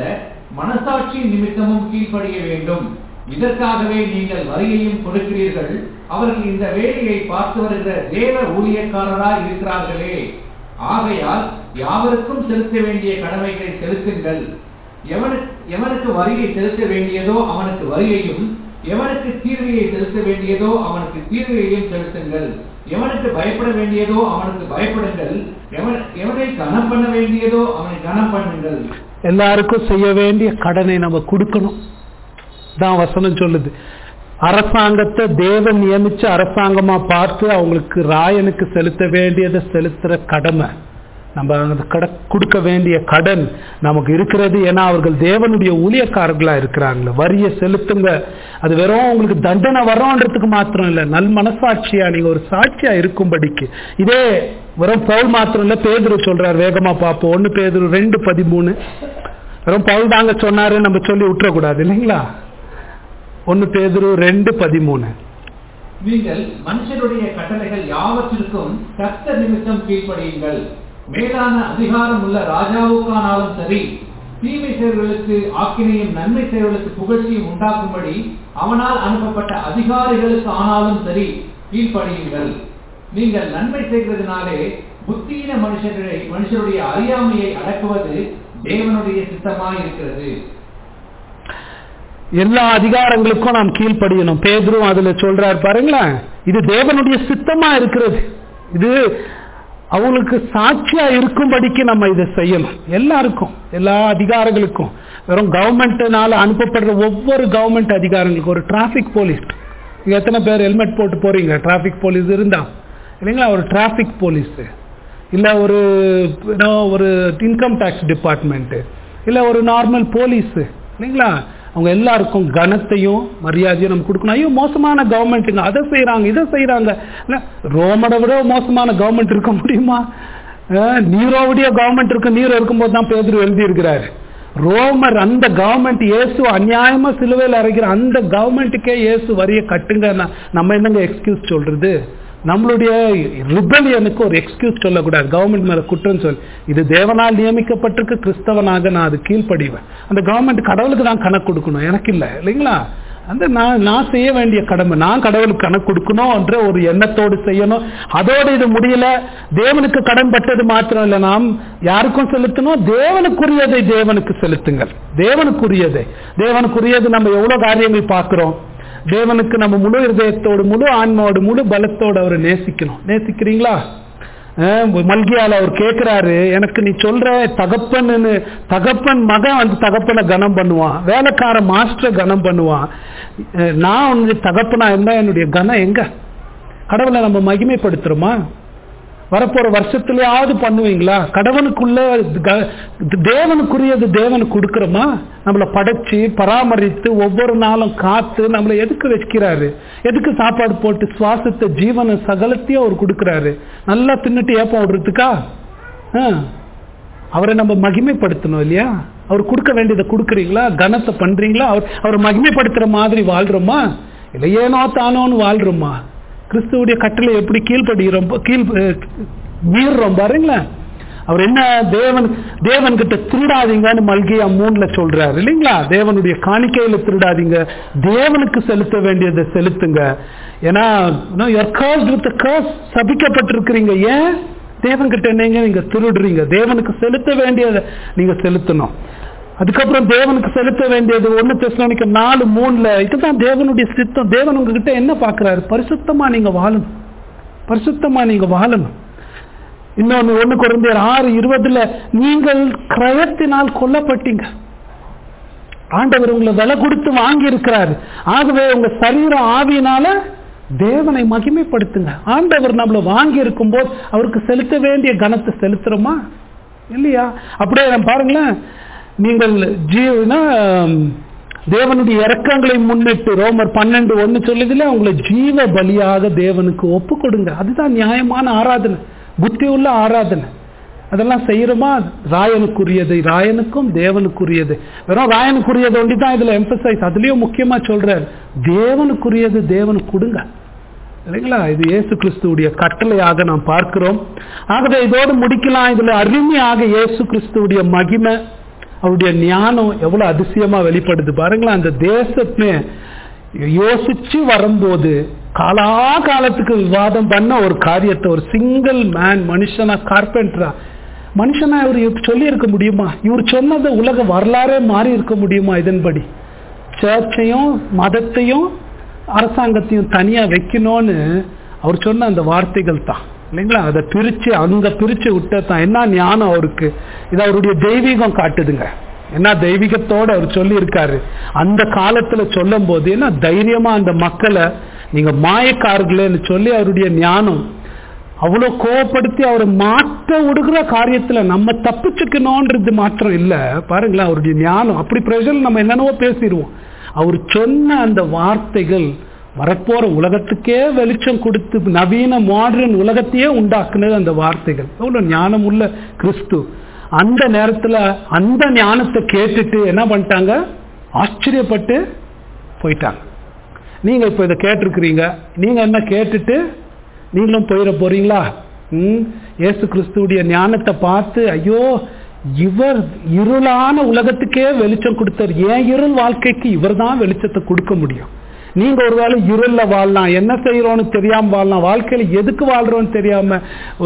மனசாட்சி நிமித்தமும் கீழ்ப்படிய வேண்டும் இதற்காகவே நீங்கள் வரியையும் கொடுக்கிறீர்கள் அவர்கள் இந்த வேலையை பார்த்து வருகிற தேவ ஊழியக்காரராய் இருக்கிறார்களே ஆகையால் யாவருக்கும் செலுத்த வேண்டிய கடமைகளை செலுத்துங்கள் எவனுக்கு எவனுக்கு வரியை செலுத்த வேண்டியதோ அவனுக்கு வரியையும் எவனுக்கு தீர்வையை செலுத்த வேண்டியதோ அவனுக்கு தீர்வையையும் செலுத்துங்கள் எவனுக்கு பயப்பட வேண்டியதோ அவனுக்கு பயப்படுங்கள் எவன் எவனை கனம் பண்ண வேண்டியதோ அவனை கனம் பண்ணுங்கள் எல்லாருக்கும் செய்ய வேண்டிய கடனை நம்ம கொடுக்கணும் தான் வசனம் சொல்லுது அரசாங்கத்தை தேவன் நியமிச்ச அரசாங்கமா பார்த்து அவங்களுக்கு ராயனுக்கு செலுத்த வேண்டியதை செலுத்துற கடமை நம்ம அந்த கட கொடுக்க வேண்டிய கடன் நமக்கு இருக்கிறது ஏன்னா அவர்கள் தேவனுடைய ஊழியக்காரர்களா இருக்கிறாங்களே வரியை செலுத்துங்க அது வெறும் உங்களுக்கு தண்டனை வரோன்றதுக்கு மாத்திரம் இல்லை நல் மனசாட்சியா நீங்க ஒரு சாட்சியா இருக்கும்படிக்கு இதே வெறும் பவுல் மாத்திரம் இல்ல பேதுரு சொல்றாரு வேகமா பார்ப்போம் ஒன்னு பேதுரு ரெண்டு பதிமூணு வெறும் பவுல் தாங்க சொன்னாரு நம்ம சொல்லி விட்டுறக்கூடாது இல்லைங்களா ஒன்னு பேதுரு ரெண்டு பதிமூணு நீங்கள் மனுஷருடைய கட்டளைகள் யாவற்றிற்கும் கர்த்த நிமித்தம் கீழ்ப்படியுங்கள் மேலான அதிகாரம் உள்ள ராஜாவுக்கானாலும் சரி தீமை செயல்களுக்கு ஆக்கினையும் நன்மை செயல்களுக்கு புகழ்ச்சியும் உண்டாக்கும்படி அவனால் அனுப்பப்பட்ட அதிகாரிகளுக்கு ஆனாலும் சரி கீழ்ப்படியுங்கள் நீங்கள் நன்மை செய்கிறதுனாலே புத்தியின மனுஷர்களை மனுஷருடைய அறியாமையை அடக்குவது தேவனுடைய சித்தமாய் இருக்கிறது எல்லா அதிகாரங்களுக்கும் நாம் கீழ்ப்படியணும் பேதுரும் அதுல சொல்றாரு பாருங்களேன் இது தேவனுடைய சித்தமா இருக்கிறது இது அவங்களுக்கு சாட்சியா இருக்கும்படிக்கு நம்ம இதை செய்யணும் எல்லாருக்கும் எல்லா அதிகாரங்களுக்கும் வெறும் கவர்மெண்ட்னால அனுப்பப்படுற ஒவ்வொரு கவர்மெண்ட் அதிகாரங்களுக்கும் ஒரு டிராபிக் போலீஸ் நீங்க எத்தனை பேர் ஹெல்மெட் போட்டு போறீங்க டிராபிக் போலீஸ் இருந்தா இல்லைங்களா ஒரு டிராபிக் போலீஸ் இல்ல ஒரு ஏதோ ஒரு இன்கம் டேக்ஸ் டிபார்ட்மெண்ட் இல்ல ஒரு நார்மல் போலீஸ் இல்லைங்களா அவங்க எல்லாருக்கும் கனத்தையும் மரியாதையும் நம்ம கொடுக்கணும் ஐயோ மோசமான கவர்மெண்ட்டுங்க அதை செய்யறாங்க இதை செய்யறாங்க ரோமனை விட மோசமான கவர்மெண்ட் இருக்க முடியுமா நீரோவுடைய கவர்மெண்ட் இருக்கு நீரோ இருக்கும்போது தான் பேதர் எழுதி இருக்கிறாரு ரோமர் அந்த கவர்மெண்ட் இயேசு அநியாயமா சிலுவையில் அரைக்கிற அந்த கவர்மெண்ட்டுக்கே இயேசு வரிய கட்டுங்க நம்ம என்னங்க எக்ஸ்கியூஸ் சொல்றது நம்மளுடைய ரிபலியனுக்கு ஒரு எக்ஸ்கியூஸ் சொல்லக்கூடாது கவர்மெண்ட் மேல குற்றம் சொல் இது தேவனால் நியமிக்கப்பட்டிருக்கு கிறிஸ்தவனாக நான் அது கீழ்ப்படிவேன் அந்த கவர்மெண்ட் கடவுளுக்கு தான் கணக்கு கொடுக்கணும் எனக்கு இல்லை இல்லைங்களா அந்த நான் நான் செய்ய வேண்டிய கடமை நான் கடவுளுக்கு கணக்கு கொடுக்கணும்ன்ற ஒரு எண்ணத்தோடு செய்யணும் அதோடு இது முடியல தேவனுக்கு கடன் பட்டது மாத்திரம் இல்லை நாம் யாருக்கும் செலுத்தணும் தேவனுக்குரியதை தேவனுக்கு செலுத்துங்கள் தேவனுக்குரியதை தேவனுக்குரியது நம்ம எவ்வளவு காரியங்கள் பார்க்கிறோம் தேவனுக்கு நம்ம முழு இருதயத்தோடு முழு ஆன்மாவோடு முழு பலத்தோடு அவரை நேசிக்கணும் நேசிக்கிறீங்களா மல்கியால அவர் கேட்கிறாரு எனக்கு நீ சொல்ற தகப்பன்னு தகப்பன் மகன் வந்து தகப்பனை கனம் பண்ணுவான் வேலைக்கார மாஸ்டர் கனம் பண்ணுவான் நான் உன்னுடைய தகப்பனா இருந்தா என்னுடைய கனம் எங்க கடவுளை நம்ம மகிமைப்படுத்துறோமா வரப்போற வருஷத்துலயாவது பண்ணுவீங்களா கடவுளுக்குள்ள தேவனுக்குரியது தேவனுக்கு கொடுக்கிறோமா நம்மளை படைச்சு பராமரித்து ஒவ்வொரு நாளும் காத்து நம்மளை எதுக்கு வச்சுக்கிறாரு எதுக்கு சாப்பாடு போட்டு சுவாசத்தை ஜீவன சகலத்தையும் அவர் கொடுக்கிறாரு நல்லா தின்னுட்டு ஏப்பம் விடுறதுக்கா அவரை நம்ம மகிமைப்படுத்தணும் இல்லையா அவர் கொடுக்க வேண்டியதை கொடுக்குறீங்களா கனத்தை பண்றீங்களா அவர் அவரை மகிமைப்படுத்துற மாதிரி வாழ்றோமா இல்லை ஏனோ தானோன்னு வாழ்றோமா கிறிஸ்துவுடைய கட்டளை எப்படி கீழ்படுகிறோம் கீழ் மீறுறோம் பாருங்களேன் அவர் என்ன தேவன் தேவன் கிட்ட திருடாதீங்கன்னு மல்கியா மூணுல சொல்றாரு இல்லைங்களா தேவனுடைய காணிக்கையில திருடாதீங்க தேவனுக்கு செலுத்த வேண்டியதை செலுத்துங்க ஏன்னா சபிக்கப்பட்டிருக்கிறீங்க ஏன் தேவன் கிட்ட என்னங்க நீங்க திருடுறீங்க தேவனுக்கு செலுத்த வேண்டியதை நீங்க செலுத்தணும் அதுக்கப்புறம் தேவனுக்கு செலுத்த வேண்டியது ஒண்ணு தெசலோனிக்க நாலு மூணுல இதுதான் தேவனுடைய சித்தம் தேவன் உங்ககிட்ட என்ன பாக்குறாரு பரிசுத்தமா நீங்க வாழணும் பரிசுத்தமா நீங்க வாழணும் இன்னொன்னு ஒண்ணு குறைந்த ஆறு இருபதுல நீங்கள் கிரயத்தினால் கொல்லப்பட்டீங்க ஆண்டவர் உங்களை விலை கொடுத்து வாங்கி இருக்கிறாரு ஆகவே உங்க சரீரம் ஆவியினால தேவனை மகிமைப்படுத்துங்க ஆண்டவர் நம்மளை வாங்கி இருக்கும் போது அவருக்கு செலுத்த வேண்டிய கனத்தை செலுத்துறோமா இல்லையா அப்படியே பாருங்களேன் நீங்கள் ஜீவனா தேவனுடைய இறக்கங்களை முன்னிட்டு ரோமர் பன்னெண்டு ஒன்னு சொல்லுதுல உங்களை ஜீவ பலியாக தேவனுக்கு ஒப்பு கொடுங்க அதுதான் நியாயமான ஆராதனை புத்தி உள்ள ஆராதனை அதெல்லாம் செய்யறோமா ராயனுக்குரியது ராயனுக்கும் தேவனுக்குரியது வெறும் ராயனுக்குரியது ஒண்டி தான் இதுல எம்பசைஸ் அதுலயும் முக்கியமா சொல்றாரு தேவனுக்குரியது தேவனுக்கு கொடுங்க இல்லைங்களா இது இயேசு கிறிஸ்துவுடைய கட்டளையாக நாம் பார்க்கிறோம் ஆகவே இதோடு முடிக்கலாம் இதுல அருமையாக இயேசு கிறிஸ்துவுடைய மகிமை அவருடைய ஞானம் எவ்வளவு அதிசயமா வெளிப்படுது பாருங்களேன் அந்த தேசமே யோசிச்சு வரும்போது காலா காலத்துக்கு விவாதம் பண்ண ஒரு காரியத்தை ஒரு சிங்கிள் மேன் மனுஷனா கார்பெண்டரா மனுஷனா இவர் சொல்லி இருக்க முடியுமா இவர் சொன்னது உலக வரலாறே மாறி இருக்க முடியுமா இதன்படி சர்ச்சையும் மதத்தையும் அரசாங்கத்தையும் தனியா வைக்கணும்னு அவர் சொன்ன அந்த வார்த்தைகள் தான் இல்லைங்களா அதை பிரிச்சு அங்க பிரிச்சு விட்டதான் என்ன ஞானம் அவருக்கு இது அவருடைய தெய்வீகம் காட்டுதுங்க என்ன தெய்வீகத்தோட அவர் சொல்லி இருக்காரு அந்த காலத்துல சொல்லும் போது என்ன தைரியமா அந்த மக்களை நீங்க மாயக்காரர்களேன்னு சொல்லி அவருடைய ஞானம் அவ்வளவு கோவப்படுத்தி அவரை மாற்ற விடுகிற காரியத்துல நம்ம தப்பிச்சுக்கணும்ன்றது மாற்றம் இல்ல பாருங்களேன் அவருடைய ஞானம் அப்படி பிரஜல் நம்ம என்னென்னவோ பேசிடுவோம் அவர் சொன்ன அந்த வார்த்தைகள் வரப்போற உலகத்துக்கே வெளிச்சம் கொடுத்து நவீன மாடர்ன் உலகத்தையே உண்டாக்குனது அந்த வார்த்தைகள் எவ்வளவு ஞானம் உள்ள கிறிஸ்து அந்த நேரத்துல அந்த ஞானத்தை கேட்டுட்டு என்ன பண்ணிட்டாங்க ஆச்சரியப்பட்டு போயிட்டாங்க நீங்க இப்ப இதை கேட்டிருக்கிறீங்க நீங்க என்ன கேட்டுட்டு நீங்களும் போயிட போறீங்களா ம் ஏசு கிறிஸ்துடைய ஞானத்தை பார்த்து ஐயோ இவர் இருளான உலகத்துக்கே வெளிச்சம் கொடுத்தார் ஏன் இருள் வாழ்க்கைக்கு இவர் தான் வெளிச்சத்தை கொடுக்க முடியும் நீங்க ஒருவேளை இருள்ல வாழலாம் என்ன செய்யறோம்னு தெரியாம வாழலாம் வாழ்க்கையில எதுக்கு வாழ்றோம்னு தெரியாம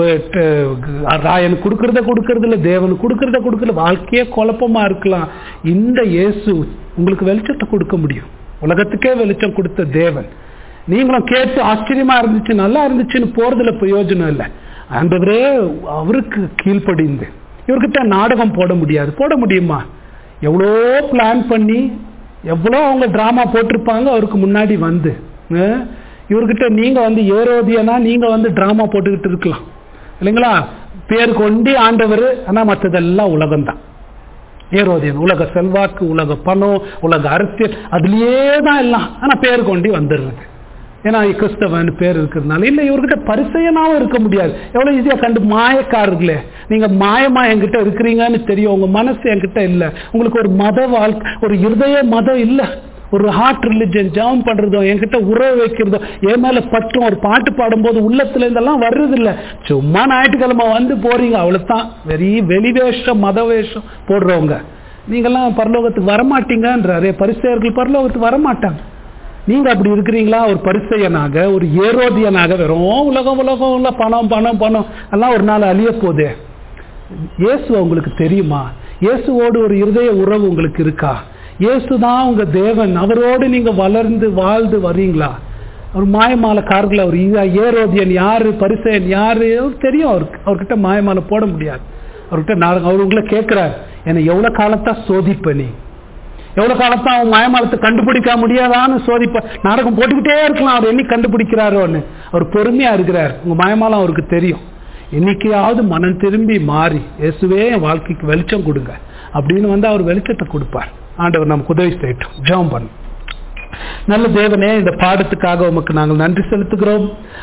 ராயன் கொடுக்கறத கொடுக்கறது இல்ல தேவன் கொடுக்கறத கொடுக்கல வாழ்க்கையே குழப்பமா இருக்கலாம் இந்த இயேசு உங்களுக்கு வெளிச்சத்தை கொடுக்க முடியும் உலகத்துக்கே வெளிச்சம் கொடுத்த தேவன் நீங்களும் கேட்டு ஆச்சரியமா இருந்துச்சு நல்லா இருந்துச்சுன்னு போறதுல பிரயோஜனம் இல்லை ஆண்டவரே அவருக்கு கீழ்ப்படிந்து இவர்கிட்ட நாடகம் போட முடியாது போட முடியுமா எவ்வளோ பிளான் பண்ணி எவ்வளோ அவங்க டிராமா போட்டிருப்பாங்க அவருக்கு முன்னாடி வந்து அஹ், இவர்கிட்ட நீங்க வந்து ஏரோதியனா நீங்க வந்து டிராமா போட்டுக்கிட்டு இருக்கலாம் இல்லைங்களா பேர் கொண்டு ஆண்டவர் ஆனா மற்றதெல்லாம் உலகம்தான் ஏரோதியன் உலக செல்வாக்கு உலக பணம் உலக அரசியல் அதுலயே தான் எல்லாம் ஆனா பேர் கொண்டு வந்துடுறது ஏன்னா கிறிஸ்தவன் பேர் இருக்கிறதுனால இல்ல இவர்கிட்ட பரிசையனாவும் இருக்க முடியாது எவ்வளவு ஈஸியா கண்டு மாயக்காரர்களே நீங்க மாயமா என்கிட்ட இருக்கிறீங்கன்னு தெரியும் உங்க மனசு என்கிட்ட இல்ல உங்களுக்கு ஒரு மத வாழ்க்கை ஒரு இருதய மதம் இல்ல ஒரு ஹார்ட் ரிலிஜன் ஜெபம் பண்றதோ என்கிட்ட உறவு வைக்கிறதோ என் மேல பற்றும் ஒரு பாட்டு பாடும்போது உள்ளத்துல இருந்தெல்லாம் வர்றது இல்ல சும்மா ஞாயிற்றுக்கிழமை வந்து போறீங்க அவ்வளவுதான் வெறி வெளி வேஷம் மத வேஷம் போடுறவங்க நீங்கெல்லாம் பரலோகத்துக்கு வரமாட்டீங்கன்றாரே பரிசெயர்கள் பரலோகத்துக்கு வரமாட்டாங்க நீங்க அப்படி இருக்கிறீங்களா ஒரு பரிசையனாக ஒரு ஏரோதியனாக வெறும் உலகம் உலகம் உள்ள பணம் பணம் பணம் எல்லாம் ஒரு நாள் அழிய போதே இயேசு உங்களுக்கு தெரியுமா இயேசுவோடு ஒரு இருதய உறவு உங்களுக்கு இருக்கா இயேசு தான் உங்க தேவன் அவரோடு நீங்க வளர்ந்து வாழ்ந்து வர்றீங்களா அவர் மாயமால கார்களை அவர் ஈ- ஏரோதியன் யாரு பரிசையன் யாரு அவருக்கு தெரியும் அவருக்கு அவர்கிட்ட மாயமால போட முடியாது அவர்கிட்ட நாடகம் அவர் உங்களை கேட்கிறார் என்னை எவ்வளவு காலத்தா சோதிப்ப நீ எவ்வளவு காலத்தா அவன் மாயமாலத்தை கண்டுபிடிக்க முடியாதான்னு சோதிப்ப நாடகம் போட்டுக்கிட்டே இருக்கலாம் அவர் என்னைக்கு கண்டுபிடிக்கிறாரோன்னு அவர் பொறுமையா இருக்கிறார் உங்க மாயமாலம் அவருக்கு தெரியும் என்னைக்கையாவது மனம் திரும்பி மாறி இயேசுவே என் வாழ்க்கைக்கு வெளிச்சம் கொடுங்க அப்படின்னு வந்து அவர் வெளிச்சத்தை கொடுப்பார் ஆண்டவர் நமக்கு உதவி செய்யட்டும் ஜெபம் பண்ணும் நல்ல தேவனே இந்த பாடத்துக்காக உமக்கு நாங்கள் நன்றி செலுத்துகிறோம்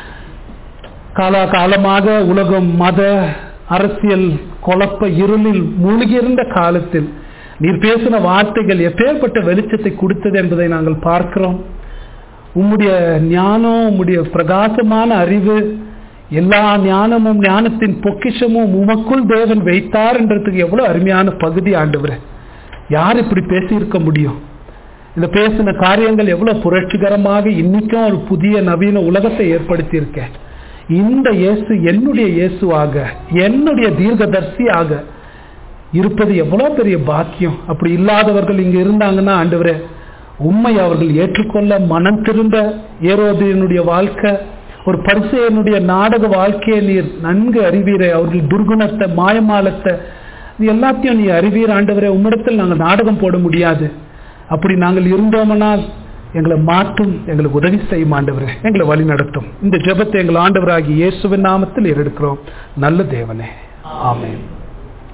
காலா காலமாக உலகம் மத அரசியல் குழப்ப இருளில் மூழ்கியிருந்த காலத்தில் நீர் பேசின வார்த்தைகள் எப்பேற்பட்ட வெளிச்சத்தை கொடுத்தது என்பதை நாங்கள் பார்க்கிறோம் உம்முடைய ஞானம் உம்முடைய பிரகாசமான அறிவு எல்லா ஞானமும் ஞானத்தின் பொக்கிஷமும் உமக்குள் தேவன் வைத்தார் என்றதுக்கு எவ்வளவு அருமையான பகுதி ஆண்டவரே யார் இப்படி பேசியிருக்க முடியும் இந்த பேசின காரியங்கள் எவ்வளவு புரட்சிகரமாக இன்னைக்கும் ஒரு புதிய நவீன உலகத்தை ஏற்படுத்தி இருக்கேன் இந்த இயேசு என்னுடைய இயேசுவாக என்னுடைய தீர்க்கதர்சியாக இருப்பது எவ்வளவு பெரிய பாக்கியம் அப்படி இல்லாதவர்கள் இங்க இருந்தாங்கன்னா ஆண்டவரே உண்மை அவர்கள் ஏற்றுக்கொள்ள மனம் திரும்ப ஏரோதியனுடைய வாழ்க்கை ஒரு பரிசையனுடைய நாடக வாழ்க்கையை நீர் நன்கு அறிவீரே அவர்கள் துர்குணத்தை மாயமாலத்தை இது எல்லாத்தையும் நீ அறிவீர் ஆண்டவரே உம்மிடத்தில் நாங்கள் நாடகம் போட முடியாது அப்படி நாங்கள் இருந்தோமனால் எங்களை மாற்றும் எங்களுக்கு உதவி செய்யும் ஆண்டவரே எங்களை வழி நடத்தும் இந்த ஜெபத்தை எங்கள் ஆண்டவராகி இயேசுவின் நாமத்தில் ஏறெடுக்கிறோம் நல்ல தேவனே ஆமென்